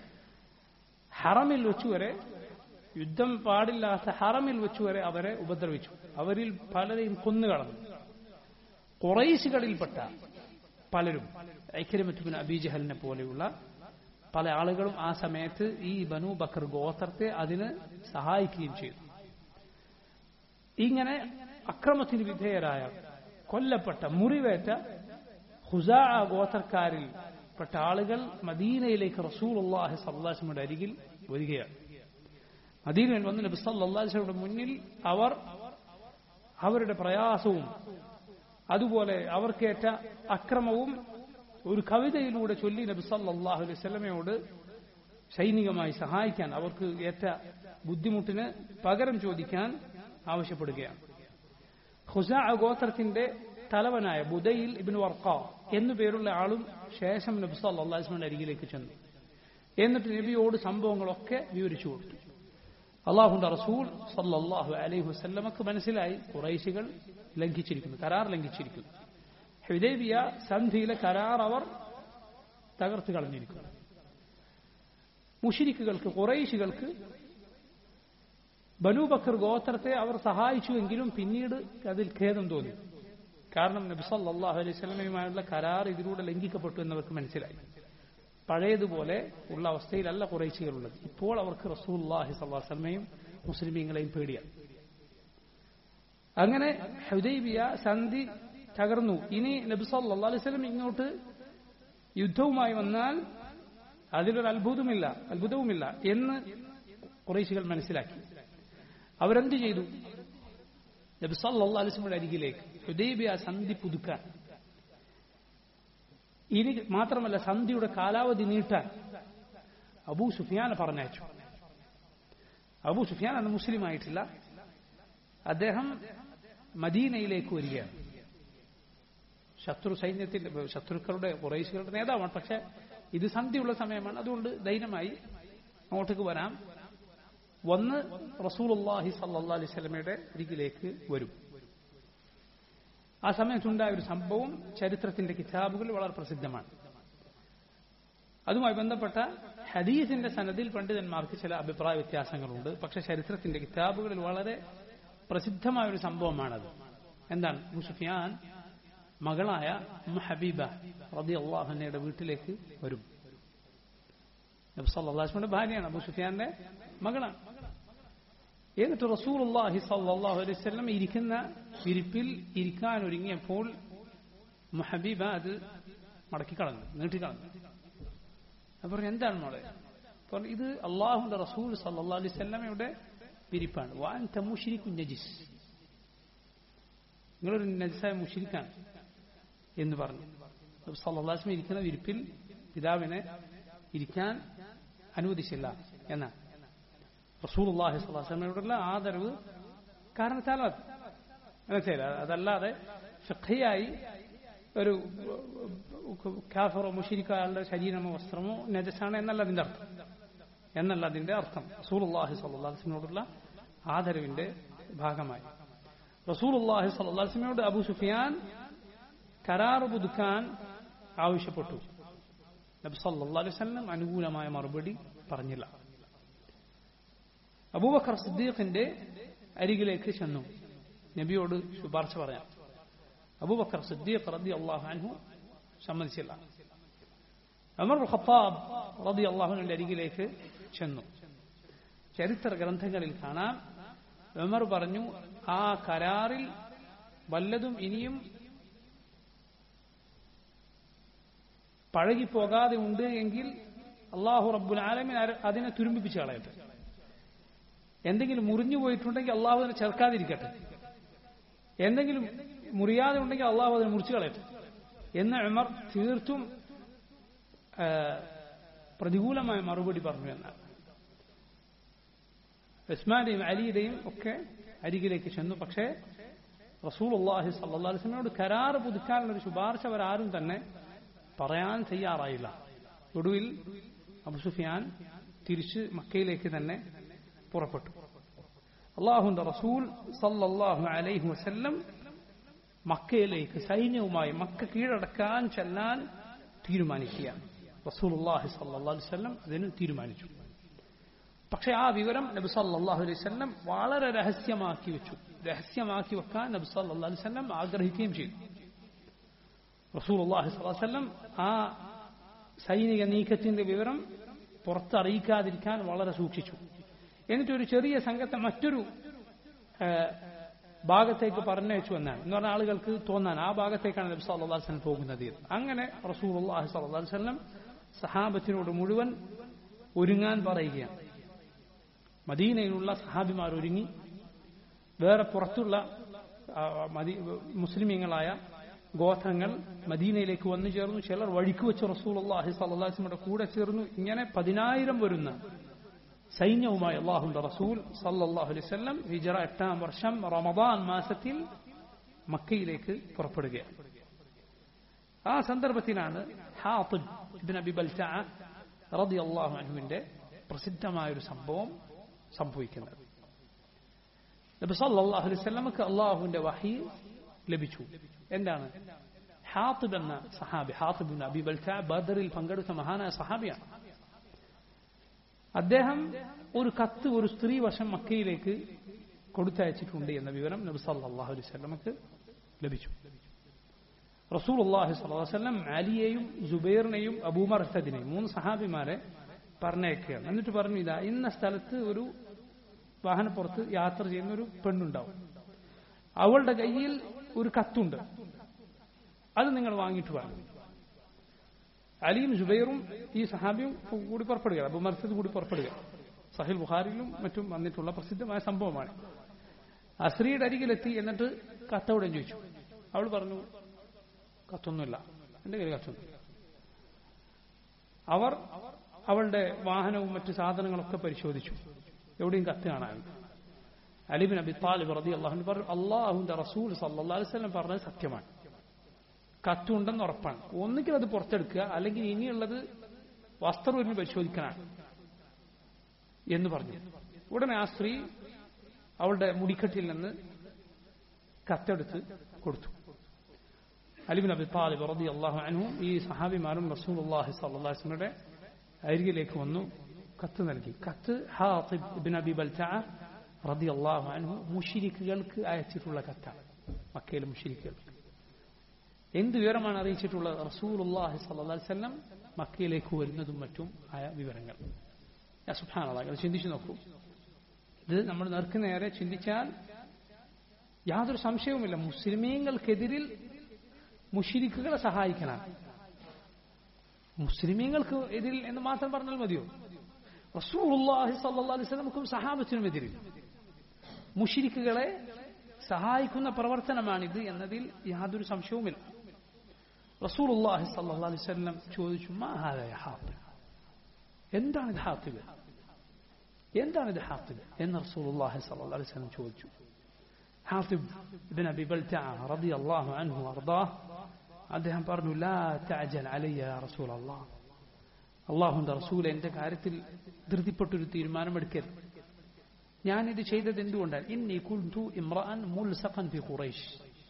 ഹറമിൽ വെച്ചുവരെ യുദ്ധം പാടില്ലാത്ത ഹറമിൽ വെച്ചുവരെ അവരെ ഉപദ്രവിച്ചു അവരിൽ പലരെയും കൊന്നുകളഞ്ഞു കുറൈശികളിൽപ്പെട്ട പലരും ഐക്യരമറ്റുബിൻ അബീജഹലിനെ പോലെയുള്ള പല ആളുകളും ആ സമയത്ത് ഈ ബനു ബക്കർ ഗോത്രത്തെ അതിന് സഹായിക്കുകയും ചെയ്തു ഇങ്ങനെ അക്രമത്തിന് വിധേയരായ കൊല്ലപ്പെട്ട മുറിവേറ്റ ഹുസാ ഗോത്രക്കാരിൽ പെട്ട ആളുകൾ മദീനയിലേക്ക് റസൂൽ അള്ളാഹി സല്ലാസ്മയുടെ അരികിൽ വരികയാണ് മദീനയിൽ വന്ന് നബി സല്ലാസ്മയുടെ മുന്നിൽ അവർ അവരുടെ പ്രയാസവും അതുപോലെ അവർക്കേറ്റ അക്രമവും ഒരു കവിതയിലൂടെ ചൊല്ലി നബി സല്ലാഹു അലൈഹി സ്വലമയോട് സൈനികമായി സഹായിക്കാൻ അവർക്ക് ഏറ്റ ബുദ്ധിമുട്ടിന് പകരം ചോദിക്കാൻ ആവശ്യപ്പെടുകയാണ് ഹുസാ ഗോത്രത്തിന്റെ തലവനായ ബുദയിൽ ഇബിൻ വർക്ക എന്നു പേരുള്ള ആളും ശേഷം നബി സല്ലാസ്മിന്റെ അരികിലേക്ക് ചെന്നു എന്നിട്ട് നബിയോട് സംഭവങ്ങളൊക്കെ വിവരിച്ചു കൊടുത്തു അള്ളാഹുന്റെ റസൂൽ സല്ലാഹു അലൈഹി വസ്ല്ലമക്ക് മനസ്സിലായി കുറൈശികൾ ലംഘിച്ചിരിക്കുന്നു കരാർ ലംഘിച്ചിരിക്കുന്നു ഹുദൈബിയ സന്ധിയിലെ കരാർ അവർ തകർത്ത് കളഞ്ഞിരിക്കുന്നു മുഷിരിക്കുകൾക്ക് കുറൈശികൾക്ക് ബനൂബക്കർ ഗോത്രത്തെ അവർ സഹായിച്ചുവെങ്കിലും പിന്നീട് അതിൽ ഖേദം തോന്നി കാരണം നബി സല്ലാഹു അലൈഹി സ്വലമയുമായുള്ള കരാർ ഇതിലൂടെ ലംഘിക്കപ്പെട്ടു എന്നവർക്ക് മനസ്സിലായി പഴയതുപോലെ ഉള്ള അവസ്ഥയിലല്ല കുറേശികളുള്ളത് ഇപ്പോൾ അവർക്ക് റസൂല്ലാഹി സല്ലാസ്ലമയും മുസ്ലിമീങ്ങളെയും പേടിയാണ് അങ്ങനെ ഹുദൈബിയ സന്ധി തകർന്നു ഇനി നബി സല്ലാ അലൈഹി സ്വലം ഇങ്ങോട്ട് യുദ്ധവുമായി വന്നാൽ അതിലൊരു അത്ഭുതമില്ല അത്ഭുതവുമില്ല എന്ന് കുറേശികൾ മനസ്സിലാക്കി അവരെന്ത് ചെയ്തു നബി സല്ലാ അലിസ്മയുടെ അരികിലേക്ക് ഹുദൈബിയ സന്ധി പുതുക്കാൻ ഇനി മാത്രമല്ല സന്ധിയുടെ കാലാവധി നീട്ടാൻ അബൂ സുഫിയാനെ പറഞ്ഞയച്ചു അബൂ സുഫിയാൻ അന്ന് മുസ്ലിം ആയിട്ടില്ല അദ്ദേഹം മദീനയിലേക്ക് വരികയാണ് ശത്രു സൈന്യത്തിന്റെ ശത്രുക്കളുടെ കുറേശികളുടെ നേതാവാണ് പക്ഷെ ഇത് സന്ധിയുള്ള സമയമാണ് അതുകൊണ്ട് ധൈര്യമായി അങ്ങോട്ടേക്ക് വരാം വന്ന് റസൂലുല്ലാഹി സല്ലാ അലൈഹി സ്വലമയുടെ അരികിലേക്ക് വരും ആ സമയത്തുണ്ടായ ഒരു സംഭവം ചരിത്രത്തിന്റെ കിതാബുകൾ വളരെ പ്രസിദ്ധമാണ് അതുമായി ബന്ധപ്പെട്ട ഹദീസിന്റെ സനദിൽ പണ്ഡിതന്മാർക്ക് ചില അഭിപ്രായ വ്യത്യാസങ്ങളുണ്ട് പക്ഷെ ചരിത്രത്തിന്റെ കിതാബുകളിൽ വളരെ പ്രസിദ്ധമായ ഒരു സംഭവമാണത് എന്താണ് മുസുഫിയാൻ മകളായ ഹബീബ റബി അള്ളാഹുനയുടെ വീട്ടിലേക്ക് വരും നബ്സല്ലാസ്മിന്റെ ഭാര്യയാണ് അബു സുഫിയാന്റെ മകളാണ് എന്നിട്ട് റസൂൽ അള്ളാഹി സല്ലാഹു അലൈഹി സ്വലം ഇരിക്കുന്ന വിരിപ്പിൽ ഇരിക്കാൻ ഒരുങ്ങിയപ്പോൾ ഹബീബ അത് മടക്കിക്കളഞ്ഞു നീട്ടിക്കളഞ്ഞു അപ്പൊ എന്താണ് മോളെ പറഞ്ഞു ഇത് അള്ളാഹുന്റെ റസൂൽ സല്ലാ അലൈഹി സ്വലമയുടെ വിരിപ്പാണ് വാൻ തമുഷിരിക്കു നജിസ് നിങ്ങളൊരു നജിസായ മുഷിരിക്കാണ് എന്ന് പറഞ്ഞു സല്ലാസ്മി ഇരിക്കുന്ന വിരിപ്പിൽ പിതാവിനെ ഇരിക്കാൻ അനുവദിച്ചില്ല എന്നാണ് റസൂൽ അള്ളാഹി സ്വലാസ്മയോടുള്ള ആദരവ് കാരണത്താലത് മനസ്സിലായി അതല്ലാതെ ഫിഖയായി ഒരു കാഫറോ മുഷിരിക്കോ അയാളുടെ ശരീരമോ വസ്ത്രമോ നജസാണ് എന്നല്ല അതിന്റെ അർത്ഥം എന്നല്ല അതിന്റെ അർത്ഥം റസൂൽ അള്ളാഹി സ്വല്ലാസ്മിനോടുള്ള ആദരവിന്റെ ഭാഗമായി റസൂൽ അള്ളാഹി സ്വല്ലാസ്മിനോട് അബു സുഫിയാൻ കരാർ പുതുക്കാൻ ആവശ്യപ്പെട്ടു നബി സല്ലല്ലാഹു അലൈഹി വസല്ലം അനുകൂലമായ മറുപടി പറഞ്ഞില്ല അബൂബക്കർ സിദ്ദീഖിന്റെ അരികിലേക്ക് ചെന്നു നബിയോട് ശുപാർശ പറയാം അബൂബക്കർ സിദ്ദീഖ് റതി അള്ളാഹു അൻഹു സമ്മതിച്ചില്ല അമർ ഖത്താബ് റതി അള്ളാഹുവിന്റെ അരികിലേക്ക് ചെന്നു ചരിത്ര ഗ്രന്ഥങ്ങളിൽ കാണാം ഉമർ പറഞ്ഞു ആ കരാറിൽ വല്ലതും ഇനിയും പഴകിപ്പോകാതെ ഉണ്ട് എങ്കിൽ അള്ളാഹു റബ്ബുൽ ആലമിൻ അതിനെ തുരുമ്പിപ്പിച്ച് കളയട്ടെ എന്തെങ്കിലും മുറിഞ്ഞു പോയിട്ടുണ്ടെങ്കിൽ അള്ളാഹു അതിനെ ചേർക്കാതിരിക്കട്ടെ എന്തെങ്കിലും മുറിയാതെ ഉണ്ടെങ്കിൽ അള്ളാഹു അതിനെ മുറിച്ചു കളയട്ടെ എന്ന് ഉമർ തീർത്തും പ്രതികൂലമായ മറുപടി പറഞ്ഞു എന്നാണ് ഉസ്മാന്റെയും അലിയുടെയും ഒക്കെ അരികിലേക്ക് ചെന്നു പക്ഷേ റസൂൽ അള്ളാഹി സല്ലാസ്ലമിനോട് കരാർ പുതുക്കാനുള്ള ഒരു ശുപാർശ അവരാരും തന്നെ പറയാൻ തയ്യാറായില്ല ഒടുവിൽ അബു സുഫിയാൻ തിരിച്ച് മക്കയിലേക്ക് തന്നെ പുറപ്പെട്ടു അള്ളാഹുന്റെ റസൂൽ സല്ലല്ലാഹു അലൈഹി വസല്ലം മക്കയിലേക്ക് സൈന്യവുമായി മക്ക കീഴടക്കാൻ ചെല്ലാൻ തീരുമാനിക്കുകയാണ് റസൂൽ അള്ളാഹി സല്ലാ വല്ലം അതിന് തീരുമാനിച്ചു പക്ഷെ ആ വിവരം നബി സല്ലാഹു അലൈഹി വല്ലം വളരെ രഹസ്യമാക്കി വെച്ചു രഹസ്യമാക്കി വെക്കാൻ നബി സല്ലാ അലൈഹി വല്ലം ആഗ്രഹിക്കുകയും ചെയ്തു റസൂൽ അള്ളാഹി സ്വലം ആ സൈനിക നീക്കത്തിന്റെ വിവരം പുറത്തറിയിക്കാതിരിക്കാൻ വളരെ സൂക്ഷിച്ചു എന്നിട്ട് ഒരു ചെറിയ സംഘത്തെ മറ്റൊരു ഭാഗത്തേക്ക് പറഞ്ഞയച്ചു എന്നാണ് എന്ന് പറഞ്ഞ ആളുകൾക്ക് തോന്നാൻ ആ ഭാഗത്തേക്കാണ് നബി സല്ലല്ലാഹു അലൈഹി വസല്ലം പോകുന്നത് റസൂൽ റസൂലുള്ളാഹി സ്വല്ലല്ലാഹു അലൈഹി വസല്ലം സഹാബത്തിനോട് മുഴുവൻ ഒരുങ്ങാൻ പറയുകയാണ് മദീനയിലുള്ള സഹാബിമാർ ഒരുങ്ങി വേറെ പുറത്തുള്ള മുസ്ലിമീങ്ങളായ ഗോത്രങ്ങൾ മദീനയിലേക്ക് വന്നു ചേർന്നു ചിലർ വഴിക്ക് വെച്ച് റസൂലുള്ളാഹി സ്വല്ലല്ലാഹു അലൈഹി വസല്ലമയുടെ കൂടെ ചേർന്നു ഇങ്ങനെ പതിനായിരം വരുന്ന സൈന്യവുമായി അള്ളാഹുന്റെ റസൂൽ സല്ലല്ലാഹു അലൈഹി വസല്ലം ഹിജറ എട്ടാം വർഷം റമദാൻ മാസത്തിൽ മക്കയിലേക്ക് പുറപ്പെടുകയാണ് ആ സന്ദർഭത്തിലാണ് ഹാത്തിബ് ഇബ്ൻ അബി ബൽതഅ റളിയല്ലാഹു അൻഹുവിന്റെ പ്രസിദ്ധമായ ഒരു സംഭവം സംഭവിക്കുന്നത് നബി സല്ലല്ലാഹു അലൈഹി വസല്ലമക്ക് അള്ളാഹുവിന്റെ വഹി ലഭിച്ചു എന്താണ് ഹാത്തിബ് എന്ന സഹാബി ഹാത്തിബ് ഇബ്ൻ അബി ബൽതഅ ബദറിൽ പങ്കെടുത്ത മഹാനായ സഹാബിയാണ് അദ്ദേഹം ഒരു കത്ത് ഒരു സ്ത്രീ വശം മക്കയിലേക്ക് കൊടുത്തയച്ചിട്ടുണ്ട് എന്ന വിവരം നബി സല്ലല്ലാഹു അലൈഹി വസല്ലമക്ക് ലഭിച്ചു റസൂൽ അള്ളാഹി സ്വല്ലം അലിയെയും ജുബൈറിനെയും അബൂമർത്തദിനെയും മൂന്ന് സഹാബിമാരെ പറഞ്ഞയക്കുകയാണ് എന്നിട്ട് പറഞ്ഞു ഇതാ ഇന്ന സ്ഥലത്ത് ഒരു വാഹനപ്പുറത്ത് യാത്ര ചെയ്യുന്ന ഒരു പെണ്ണുണ്ടാവും അവളുടെ കയ്യിൽ ഒരു കത്തുണ്ട് അത് നിങ്ങൾ വാങ്ങിയിട്ട് വേണം അലിയും ജുബൈറും ഈ സഹാബിയും കൂടി പുറപ്പെടുക അബു മർസദ് കൂടി പുറപ്പെടുക സഹിൽ ബുഹാരിലും മറ്റും വന്നിട്ടുള്ള പ്രസിദ്ധമായ സംഭവമാണ് ആ സ്ത്രീയുടെ അരികിലെത്തി എന്നിട്ട് കത്തവിടെ ചോദിച്ചു അവൾ പറഞ്ഞു കത്തൊന്നുമില്ല എന്റെ കയ്യിൽ കത്തൊന്നുമില്ല അവർ അവളുടെ വാഹനവും മറ്റു സാധനങ്ങളൊക്കെ പരിശോധിച്ചു എവിടെയും കത്ത് കാണാൻ അലിബിൻ അബി താലിബ് റതി അള്ളാഹു പറഞ്ഞു അള്ളാഹുന്റെ റസൂൽ സല്ലാ അലിസ്ലം പറഞ്ഞത് സത്യമാണ് കത്തുണ്ടെന്ന് ഉറപ്പാണ് ഒന്നുകിൽ അത് പുറത്തെടുക്കുക അല്ലെങ്കിൽ ഇനിയുള്ളത് വസ്ത്രൂരിന് പരിശോധിക്കാനാണ് എന്ന് പറഞ്ഞു ഉടനെ ആ സ്ത്രീ അവളുടെ മുടിക്കെട്ടിൽ നിന്ന് കത്തെടുത്ത് കൊടുത്തു അലിബിൻ അബി താലിബ് റതി അള്ളാഹു അനഹും ഈ സഹാബിമാരും റസൂൽ അള്ളാഹി സല്ലാസ്മയുടെ അരികിലേക്ക് വന്നു കത്ത് നൽകി കത്ത് ഹാത്തിബ് ഇബിൻ അബി ബൽറ്റ റതി അള്ളാഹു അനഹു മുഷിരിക്കുകൾക്ക് അയച്ചിട്ടുള്ള കത്താണ് മക്കയിലെ മുഷിരിക്കുകൾക്ക് എന്ത് വിവരമാണ് അറിയിച്ചിട്ടുള്ളത് റസൂൽ അള്ളാഹി സല്ലാസ്ലം മക്കയിലേക്ക് വരുന്നതും മറ്റും ആയ വിവരങ്ങൾ സുഖാനുള്ള ചിന്തിച്ചു നോക്കൂ ഇത് നമ്മൾ നേർക്ക് നേരെ ചിന്തിച്ചാൽ യാതൊരു സംശയവുമില്ല മുസ്ലിമീങ്ങൾക്കെതിരിൽ മുഷിരിക്കുകളെ സഹായിക്കാനാണ് മുസ്ലിമീങ്ങൾക്ക് എതിരിൽ എന്ന് മാത്രം പറഞ്ഞാൽ മതിയോ റസൂലുള്ളാഹി സല്ലല്ലാഹു അലൈഹി വസല്ലമക്കും സഹാബത്തിനും എതിരിൽ മുഷിരിക്കുകളെ സഹായിക്കുന്ന പ്രവർത്തനമാണിത് എന്നതിൽ യാതൊരു സംശയവുമില്ല റസൂലുള്ളാഹി സല്ലല്ലാഹു അലൈഹി വസല്ലം ചോദിച്ചു മാ ഹാദ യാ ഹാത്തിബ് എന്താണ് ഇത് ഹാത്തിബ് എന്താണ് ഇത് ഹാത്തിബ് എന്ന് റസൂലുള്ളാഹി സല്ലല്ലാഹു അലൈഹി വസല്ലം ചോദിച്ചു ഹാത്തിബ് ഇബ്ൻ അബി ബൽതഅ റളിയല്ലാഹു അൻഹു അർദാഹ് അദ്ദേഹം പറഞ്ഞു ലാ തഅജൽ അലയ്യ യാ റസൂലല്ലാഹ് അള്ളാഹുന്റെ റസൂൽ എന്റെ കാര്യത്തിൽ ധൃതിപ്പെട്ടൊരു തീരുമാനമെടുക്കരുത് ഞാനിത് ചെയ്തത് എന്തുകൊണ്ടാണ് ഇന്നി കുൽതു ഇമ്രാൻ മുൽസഖൻ ഫി ഖുറൈശ്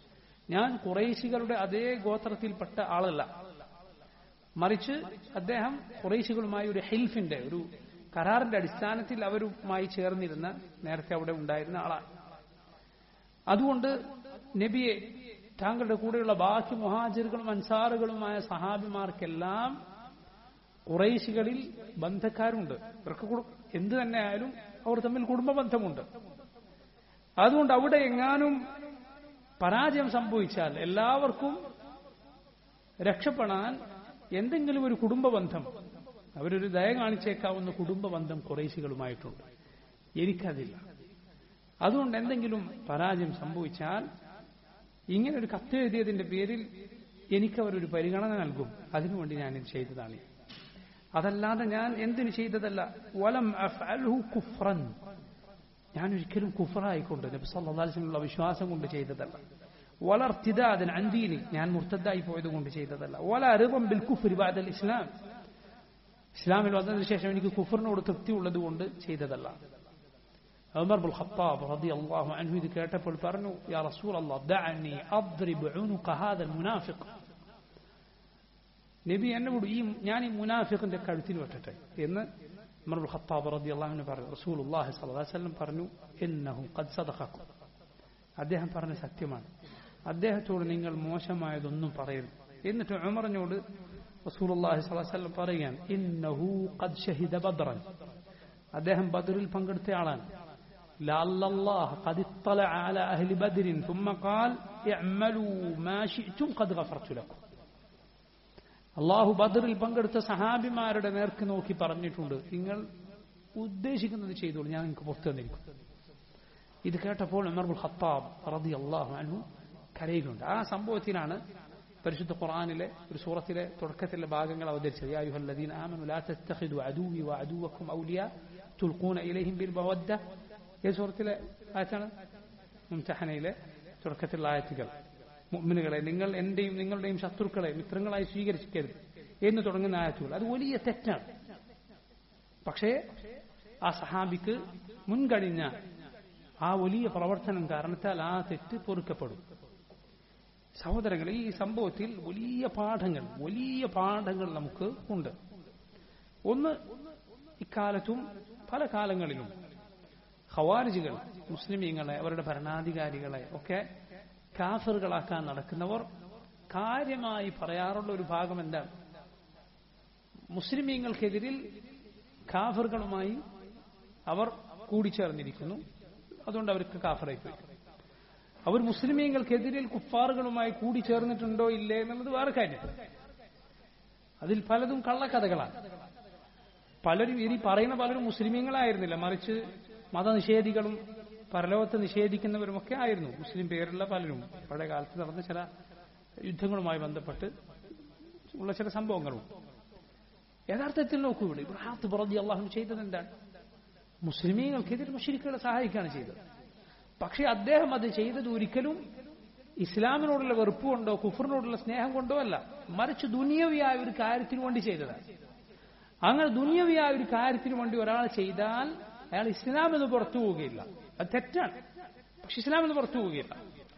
ഞാൻ കുറേശികളുടെ അതേ ഗോത്രത്തിൽപ്പെട്ട ആളല്ല മറിച്ച് അദ്ദേഹം കുറേശികളുമായി ഒരു ഹെൽഫിന്റെ ഒരു കരാറിന്റെ അടിസ്ഥാനത്തിൽ അവരുമായി ചേർന്നിരുന്ന നേരത്തെ അവിടെ ഉണ്ടായിരുന്ന ആളാണ് അതുകൊണ്ട് നബിയെ താങ്കളുടെ കൂടെയുള്ള ബാക്കി മുഹാജിറുകളും അൻസാറുകളുമായ സഹാബിമാർക്കെല്ലാം കുറേശികളിൽ ബന്ധക്കാരുണ്ട് ഇവർക്ക് കുടു- എന്ത് തന്നെ ആയാലും അവർ തമ്മിൽ കുടുംബ ബന്ധമുണ്ട് അതുകൊണ്ട് അവിടെ എങ്ങാനും പരാജയം സംഭവിച്ചാൽ എല്ലാവർക്കും രക്ഷപ്പെടാൻ എന്തെങ്കിലും ഒരു കുടുംബ ബന്ധം അവരൊരു ദയ കാണിച്ചേക്കാവുന്ന കുടുംബ ബന്ധം കുറേശികളുമായിട്ടുണ്ട് എനിക്കതില്ല അതുകൊണ്ട് എന്തെങ്കിലും പരാജയം സംഭവിച്ചാൽ ഇങ്ങനെ ഒരു കത്ത് എഴുതിയതിന്റെ പേരിൽ എനിക്കവരൊരു പരിഗണന നൽകും അതിനുവേണ്ടി ഞാൻ ഇത് ചെയ്തതാണ് അതല്ലാതെ ഞാൻ എന്തിനു ചെയ്തതല്ല വലം അഫ്അൽഹു കുഫ്രൻ ഞാൻ ഒരിക്കലും കുഫറായിക്കൊണ്ട് നബി സല്ലല്ലാഹു അലൈഹി വസല്ലമയുടെ വിശ്വാസം കൊണ്ട് ചെയ്തതല്ല വളർത്തിദാദൻ അന്തീനി ഞാൻ മുർത്തദ്ദായി പോയത് കൊണ്ട് ചെയ്തതല്ല വല അറുപം ബിൽ കുഫ്രി ബാദൽ ഇസ്ലാം ഇസ്ലാമിൽ വന്നതിന് ശേഷം എനിക്ക് കുഫറിനോട് തൃപ്തി ഉള്ളത് കൊണ്ട് ചെയ്തതല്ല ഉമർ ബുൽ ഖത്താബ് റളിയല്ലാഹു അൻഹു ഇത് കേട്ടപ്പോൾ പറഞ്ഞു യാ റസൂലല്ലാഹ് ദഅനി അദ്രിബ് ഉനുക ഹാദൽ മുനാഫിഖ് നബി എന്നോട് ഈ ഞാൻ ഈ മുനാഫിഖിന്റെ കഴുത്തിൽ വെട്ടട്ടെ എന്ന് ഉമർ ബുൽ ഖത്താബ് റളിയല്ലാഹു അൻഹു പറഞ്ഞു റസൂലുള്ളാഹി സ്വല്ലല്ലാഹു അലൈഹി വസല്ലം പറഞ്ഞു ഇന്നഹു ഖദ് സദഖക്കും അദ്ദേഹം പറഞ്ഞ സത്യമാണ് അദ്ദേഹത്തോട് നിങ്ങൾ മോശമായതൊന്നും പറയരുത് എന്നിട്ട് ഉമറിനോട് റസൂലുള്ളാഹി സ്വല്ലല്ലാഹു അലൈഹി വസല്ലം പറയുകയാണ് ഇന്നഹു ഖദ് ഷഹിദ ബദ്റൻ അദ്ദേഹം ബദറിൽ പങ്കെടുത്ത ആളാണ് لعل الله قد اطلع على أهل بدر ثم قال اعملوا ما شئتم قد غفرت لكم അള്ളാഹു ബദറിൽ പങ്കെടുത്ത സഹാബിമാരുടെ നേർക്ക് നോക്കി പറഞ്ഞിട്ടുണ്ട് നിങ്ങൾ ഉദ്ദേശിക്കുന്നത് ചെയ്തോളൂ ഞാൻ നിങ്ങൾക്ക് പുറത്തു തന്നിരിക്കും ഇത് കേട്ടപ്പോൾ ഉമർബുൽ ഖത്താബ് റതി അള്ളാഹു അൻഹു കരയുന്നുണ്ട് ആ സംഭവത്തിലാണ് പരിശുദ്ധ ഖുർആനിലെ ഒരു സൂറത്തിലെ തുടക്കത്തിലെ ഭാഗങ്ങൾ അവതരിച്ചത് യാ അയ്യുഹല്ലദീന ആമനു ലാ തത്തഖിദു അദൂവി വഅദൂവക്കും ഔലിയ തുൽഖൂന ഇലൈഹിം ബിൽ മവദ്ദ ഏത് സൂറത്തിലെ ആയത്താണ് മുംതഹനയിലെ തുടക്കത്തിലുള്ള ആയത്തുകൾ മുഅ്മിനുകളെ നിങ്ങൾ എന്റെയും നിങ്ങളുടെയും ശത്രുക്കളെ മിത്രങ്ങളായി സ്വീകരിക്കരുത് എന്ന് തുടങ്ങുന്ന ആയത്തുകൾ അത് വലിയ തെറ്റാണ് പക്ഷേ ആ സഹാബിക്ക് മുൻകഴിഞ്ഞ ആ വലിയ പ്രവർത്തനം കാരണത്താൽ ആ തെറ്റ് പൊറുക്കപ്പെടും സഹോദരങ്ങളെ ഈ സംഭവത്തിൽ വലിയ പാഠങ്ങൾ വലിയ പാഠങ്ങൾ നമുക്ക് ഉണ്ട് ഒന്ന് ഇക്കാലത്തും പല കാലങ്ങളിലും ഖവാരിജികൾ മുസ്ലിമീങ്ങളെ അവരുടെ ഭരണാധികാരികളെ ഒക്കെ കാഫറുകളാക്കാൻ നടക്കുന്നവർ കാര്യമായി പറയാറുള്ള ഒരു ഭാഗം എന്താണ് മുസ്ലിമീങ്ങൾക്കെതിരിൽ കാഫറുകളുമായി അവർ കൂടിച്ചേർന്നിരിക്കുന്നു അതുകൊണ്ട് അവർക്ക് കാഫറായി പോയി അവർ മുസ്ലിമീങ്ങൾക്കെതിരിൽ കുഫാറുകളുമായി കൂടിച്ചേർന്നിട്ടുണ്ടോ ഇല്ലേ എന്നുള്ളത് വേറെ കാര്യം അതിൽ പലതും കള്ളക്കഥകളാണ് പലരും ഇനി പറയുന്ന പലരും മുസ്ലിമീങ്ങളായിരുന്നില്ല മറിച്ച് മതനിഷേധികളും പരലോകത്തെ നിഷേധിക്കുന്നവരുമൊക്കെ ആയിരുന്നു മുസ്ലിം പേരുള്ള പലരും പഴയ കാലത്ത് നടന്ന ചില യുദ്ധങ്ങളുമായി ബന്ധപ്പെട്ട് ഉള്ള ചില സംഭവങ്ങളും യഥാർത്ഥത്തിൽ നോക്കൂ ഇവിടെ ഇബ്രാഹത്ത് പുറത്തി അള്ളാഹു ചെയ്തത് എന്താണ് മുസ്ലിമീങ്ങൾക്കെതിരെ മുഷിരിക്കുകളെ സഹായിക്കുകയാണ് ചെയ്തത് പക്ഷെ അദ്ദേഹം അത് ചെയ്തത് ഒരിക്കലും ഇസ്ലാമിനോടുള്ള വെറുപ്പ് കൊണ്ടോ കുഫറിനോടുള്ള സ്നേഹം കൊണ്ടോ അല്ല മറിച്ച് ദുനിയവിയായ ഒരു കാര്യത്തിന് വേണ്ടി ചെയ്തതാണ് അങ്ങനെ ദുനിയവിയായ ഒരു കാര്യത്തിന് വേണ്ടി ഒരാൾ ചെയ്താൽ അയാൾ ഇസ്ലാം എന്ന് പുറത്തു പോവുകയില്ല അത് തെറ്റാണ് പക്ഷെ ഇസ്ലാം എന്ന് പുറത്തു പോവുകയില്ല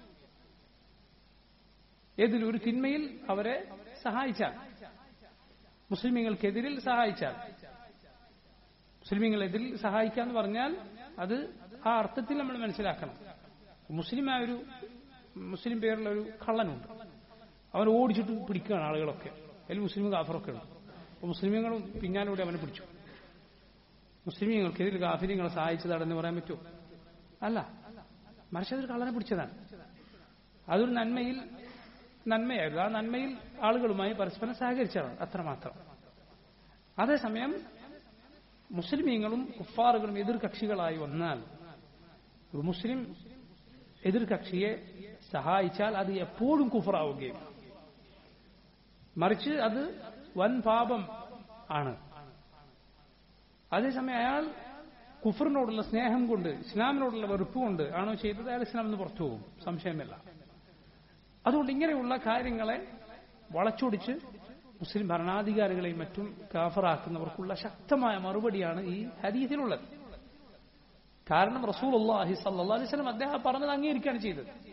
ഏതിൽ ഒരു തിന്മയിൽ അവരെ സഹായിച്ചാൽ മുസ്ലിമീങ്ങൾക്കെതിരിൽ സഹായിച്ചാൽ മുസ്ലിമീങ്ങളെതിരിൽ സഹായിക്കുക എന്ന് പറഞ്ഞാൽ അത് ആ അർത്ഥത്തിൽ നമ്മൾ മനസ്സിലാക്കണം മുസ്ലിമായ ഒരു മുസ്ലിം പേരുള്ള ഒരു കള്ളനുണ്ട് അവൻ ഓടിച്ചിട്ട് പിടിക്കുകയാണ് ആളുകളൊക്കെ അതിൽ മുസ്ലിം കാഫറൊക്കെ ഉണ്ട് അപ്പൊ മുസ്ലിമീങ്ങളും പിന്നാലൂടെ അവനെ പിടിച്ചു മുസ്ലിമീങ്ങൾക്കെതിൽ കാഫിര്യങ്ങളെ സഹായിച്ചതാണെന്ന് പറയാൻ പറ്റുമോ അല്ല മറിച്ച് അതൊരു കള്ളനെ പിടിച്ചതാണ് അതൊരു നന്മയിൽ നന്മയായിരുന്നു ആ നന്മയിൽ ആളുകളുമായി പരസ്പരം സഹകരിച്ചതാണ് അത്രമാത്രം അതേസമയം മുസ്ലിമീങ്ങളും കുഫാറുകളും എതിർകക്ഷികളായി വന്നാൽ ഒരു മുസ്ലിം എതിർകക്ഷിയെ സഹായിച്ചാൽ അത് എപ്പോഴും കുഫറാവുകയും മറിച്ച് അത് വൻ പാപം ആണ് അതേസമയം അയാൾ കുഫറിനോടുള്ള സ്നേഹം കൊണ്ട് ഇസ്ലാമിനോടുള്ള വെറുപ്പ് കൊണ്ട് ആണോ ചെയ്തത് അയാൾ ഇസ്ലാം എന്ന് പുറത്തു പോകും സംശയമില്ല അതുകൊണ്ട് ഇങ്ങനെയുള്ള കാര്യങ്ങളെ വളച്ചൊടിച്ച് മുസ്ലിം ഭരണാധികാരികളെയും മറ്റും കാഫറാക്കുന്നവർക്കുള്ള ശക്തമായ മറുപടിയാണ് ഈ ഹദീസിലുള്ളത് കാരണം റസൂൽ അള്ളാഹി സല്ലാ അലൈവലം അദ്ദേഹം പറഞ്ഞത് അംഗീകരിക്കുകയാണ് ചെയ്തത്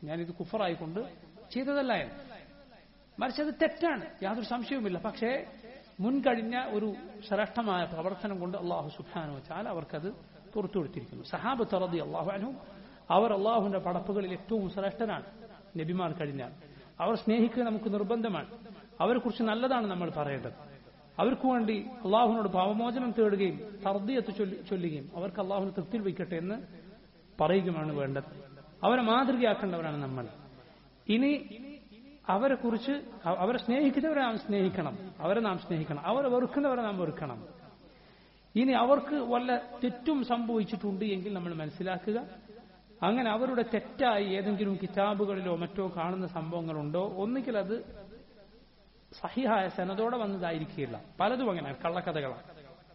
ഞാനിത് കുഫറായിക്കൊണ്ട് ചെയ്തതല്ല എന്ന് മറിച്ച് അത് തെറ്റാണ് യാതൊരു സംശയവുമില്ല പക്ഷേ മുൻകഴിഞ്ഞ ഒരു ശ്രേഷ്ഠമായ പ്രവർത്തനം കൊണ്ട് അള്ളാഹു സുഖാനു വെച്ചാൽ അവർക്കത് പുറത്തു കൊടുത്തിരിക്കുന്നു സഹാബത്ത് റതി അള്ളാഹു അനുവും അവർ അള്ളാഹുവിന്റെ പടപ്പുകളിൽ ഏറ്റവും ശ്രേഷ്ഠനാണ് നബിമാർ കഴിഞ്ഞാൽ അവർ സ്നേഹിക്കുക നമുക്ക് നിർബന്ധമാണ് അവരെക്കുറിച്ച് നല്ലതാണ് നമ്മൾ പറയേണ്ടത് അവർക്ക് വേണ്ടി അള്ളാഹുവിനോട് പാവമോചനം തേടുകയും തർദിയത്ത് ചൊല്ലുകയും അവർക്ക് അള്ളാഹുവിന് തൃപ്തിയിൽ വയ്ക്കട്ടെ എന്ന് പറയുകയുമാണ് വേണ്ടത് അവരെ മാതൃകയാക്കേണ്ടവരാണ് നമ്മൾ ഇനി അവരെ കുറിച്ച് അവരെ സ്നേഹിക്കുന്നവരെ നാം സ്നേഹിക്കണം അവരെ നാം സ്നേഹിക്കണം അവരെ വെറുക്കുന്നവരെ നാം വെറുക്കണം ഇനി അവർക്ക് വല്ല തെറ്റും സംഭവിച്ചിട്ടുണ്ട് എങ്കിൽ നമ്മൾ മനസ്സിലാക്കുക അങ്ങനെ അവരുടെ തെറ്റായി ഏതെങ്കിലും കിതാബുകളിലോ മറ്റോ കാണുന്ന സംഭവങ്ങളുണ്ടോ ഒന്നുകിൽ അത് സഹിഹായ സനതോടെ വന്നതായിരിക്കില്ല പലതും അങ്ങനെ കള്ളക്കഥകളാണ്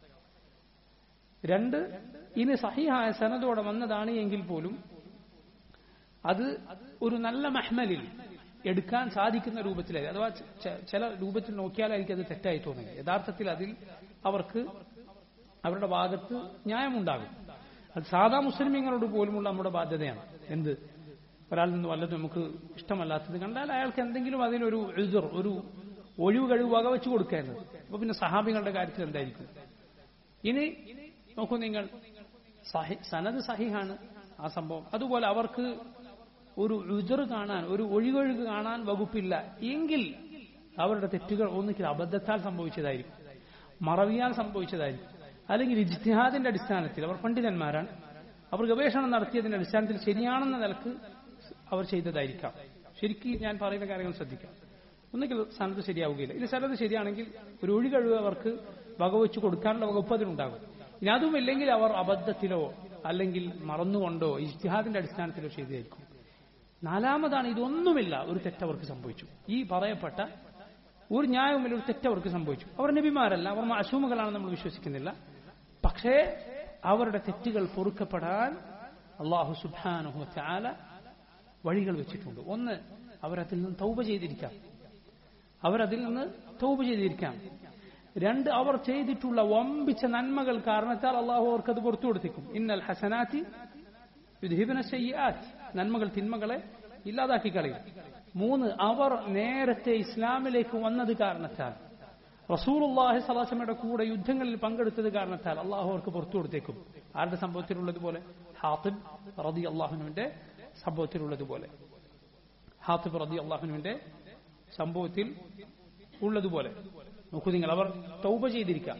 രണ്ട് ഇനി സഹിഹായ സനതോടെ വന്നതാണ് എങ്കിൽ പോലും അത് ഒരു നല്ല മഹ്മലിൽ എടുക്കാൻ സാധിക്കുന്ന രൂപത്തിലായി അഥവാ ചില രൂപത്തിൽ നോക്കിയാലായിരിക്കും അത് തെറ്റായി തോന്നുക യഥാർത്ഥത്തിൽ അതിൽ അവർക്ക് അവരുടെ ഭാഗത്ത് ന്യായമുണ്ടാകും അത് സാധാ മുസ്ലിമീങ്ങളോട് പോലുമുള്ള നമ്മുടെ ബാധ്യതയാണ് എന്ത് ഒരാളിൽ നിന്ന് വല്ലതും നമുക്ക് ഇഷ്ടമല്ലാത്തത് കണ്ടാൽ അയാൾക്ക് എന്തെങ്കിലും അതിനൊരു എഴുതർ ഒരു ഒഴിവ് കഴിവ് വകവെച്ച് കൊടുക്കുക എന്നത് അപ്പൊ പിന്നെ സഹാബികളുടെ കാര്യത്തിൽ എന്തായിരിക്കും ഇനി നോക്കൂ നിങ്ങൾ സനത് സഹിഹാണ് ആ സംഭവം അതുപോലെ അവർക്ക് ഒരു ഉജർ കാണാൻ ഒരു ഒഴികൊഴുക് കാണാൻ വകുപ്പില്ല എങ്കിൽ അവരുടെ തെറ്റുകൾ ഒന്നിക്കൽ അബദ്ധത്താൽ സംഭവിച്ചതായിരിക്കും മറവിയാൽ സംഭവിച്ചതായിരിക്കും അല്ലെങ്കിൽ ഇജ്തിഹാദിന്റെ അടിസ്ഥാനത്തിൽ അവർ പണ്ഡിതന്മാരാണ് അവർ ഗവേഷണം നടത്തിയതിന്റെ അടിസ്ഥാനത്തിൽ ശരിയാണെന്ന നിലക്ക് അവർ ചെയ്തതായിരിക്കാം ശരിക്കും ഞാൻ പറയുന്ന കാര്യങ്ങൾ ശ്രദ്ധിക്കാം ഒന്നുകിൽ സനത് ശരിയാവുകയില്ല ഇത് സനത് ശരിയാണെങ്കിൽ ഒരു ഒഴികഴിവ് അവർക്ക് വകവെച്ച് കൊടുക്കാനുള്ള വകുപ്പ് അതിനുണ്ടാകും ഇനി അതുമില്ലെങ്കിൽ അവർ അബദ്ധത്തിലോ അല്ലെങ്കിൽ മറന്നുകൊണ്ടോ ഇജ്തിഹാദിന്റെ അടിസ്ഥാനത്തിലോ ചെയ്തതായിരിക്കും നാലാമതാണ് ഇതൊന്നുമില്ല ഒരു തെറ്റവർക്ക് സംഭവിച്ചു ഈ പറയപ്പെട്ട ഒരു ന്യായവുമില്ല ഒരു തെറ്റവർക്ക് സംഭവിച്ചു അവർ നബിമാരല്ല അവർ അശൂമുകളാണ് നമ്മൾ വിശ്വസിക്കുന്നില്ല പക്ഷേ അവരുടെ തെറ്റുകൾ പൊറുക്കപ്പെടാൻ അള്ളാഹു സുബാനുഹു ചാല വഴികൾ വെച്ചിട്ടുണ്ട് ഒന്ന് അവരതിൽ നിന്ന് തൗപ ചെയ്തിരിക്കാം അവരതിൽ നിന്ന് തൗപ ചെയ്തിരിക്കാം രണ്ട് അവർ ചെയ്തിട്ടുള്ള വമ്പിച്ച നന്മകൾ കാരണത്താൽ അള്ളാഹു അവർക്ക് അത് പുറത്തു കൊടുത്തിക്കും ഇന്നൽ ഹസനാത്തി യുദ്ധിബിന സയ്യാത്ത് നന്മകൾ തിന്മകളെ ഇല്ലാതാക്കി കളയും മൂന്ന് അവർ നേരത്തെ ഇസ്ലാമിലേക്ക് വന്നത് കാരണത്താൽ റസൂലുള്ളാഹി സലാസമയുടെ കൂടെ യുദ്ധങ്ങളിൽ പങ്കെടുത്തത് കാരണത്താൽ അള്ളാഹു അവർക്ക് പുറത്തു കൊടുത്തേക്കും ആരുടെ സംഭവത്തിലുള്ളതുപോലെ ഹാത്തിബ് റതി അള്ളാഹുനുവിന്റെ സംഭവത്തിലുള്ളതുപോലെ ഹാത്തിബ് റതി അള്ളാഹുനുവിന്റെ സംഭവത്തിൽ ഉള്ളതുപോലെ നോക്കൂ നിങ്ങൾ അവർ തൗബ ചെയ്തിരിക്കാം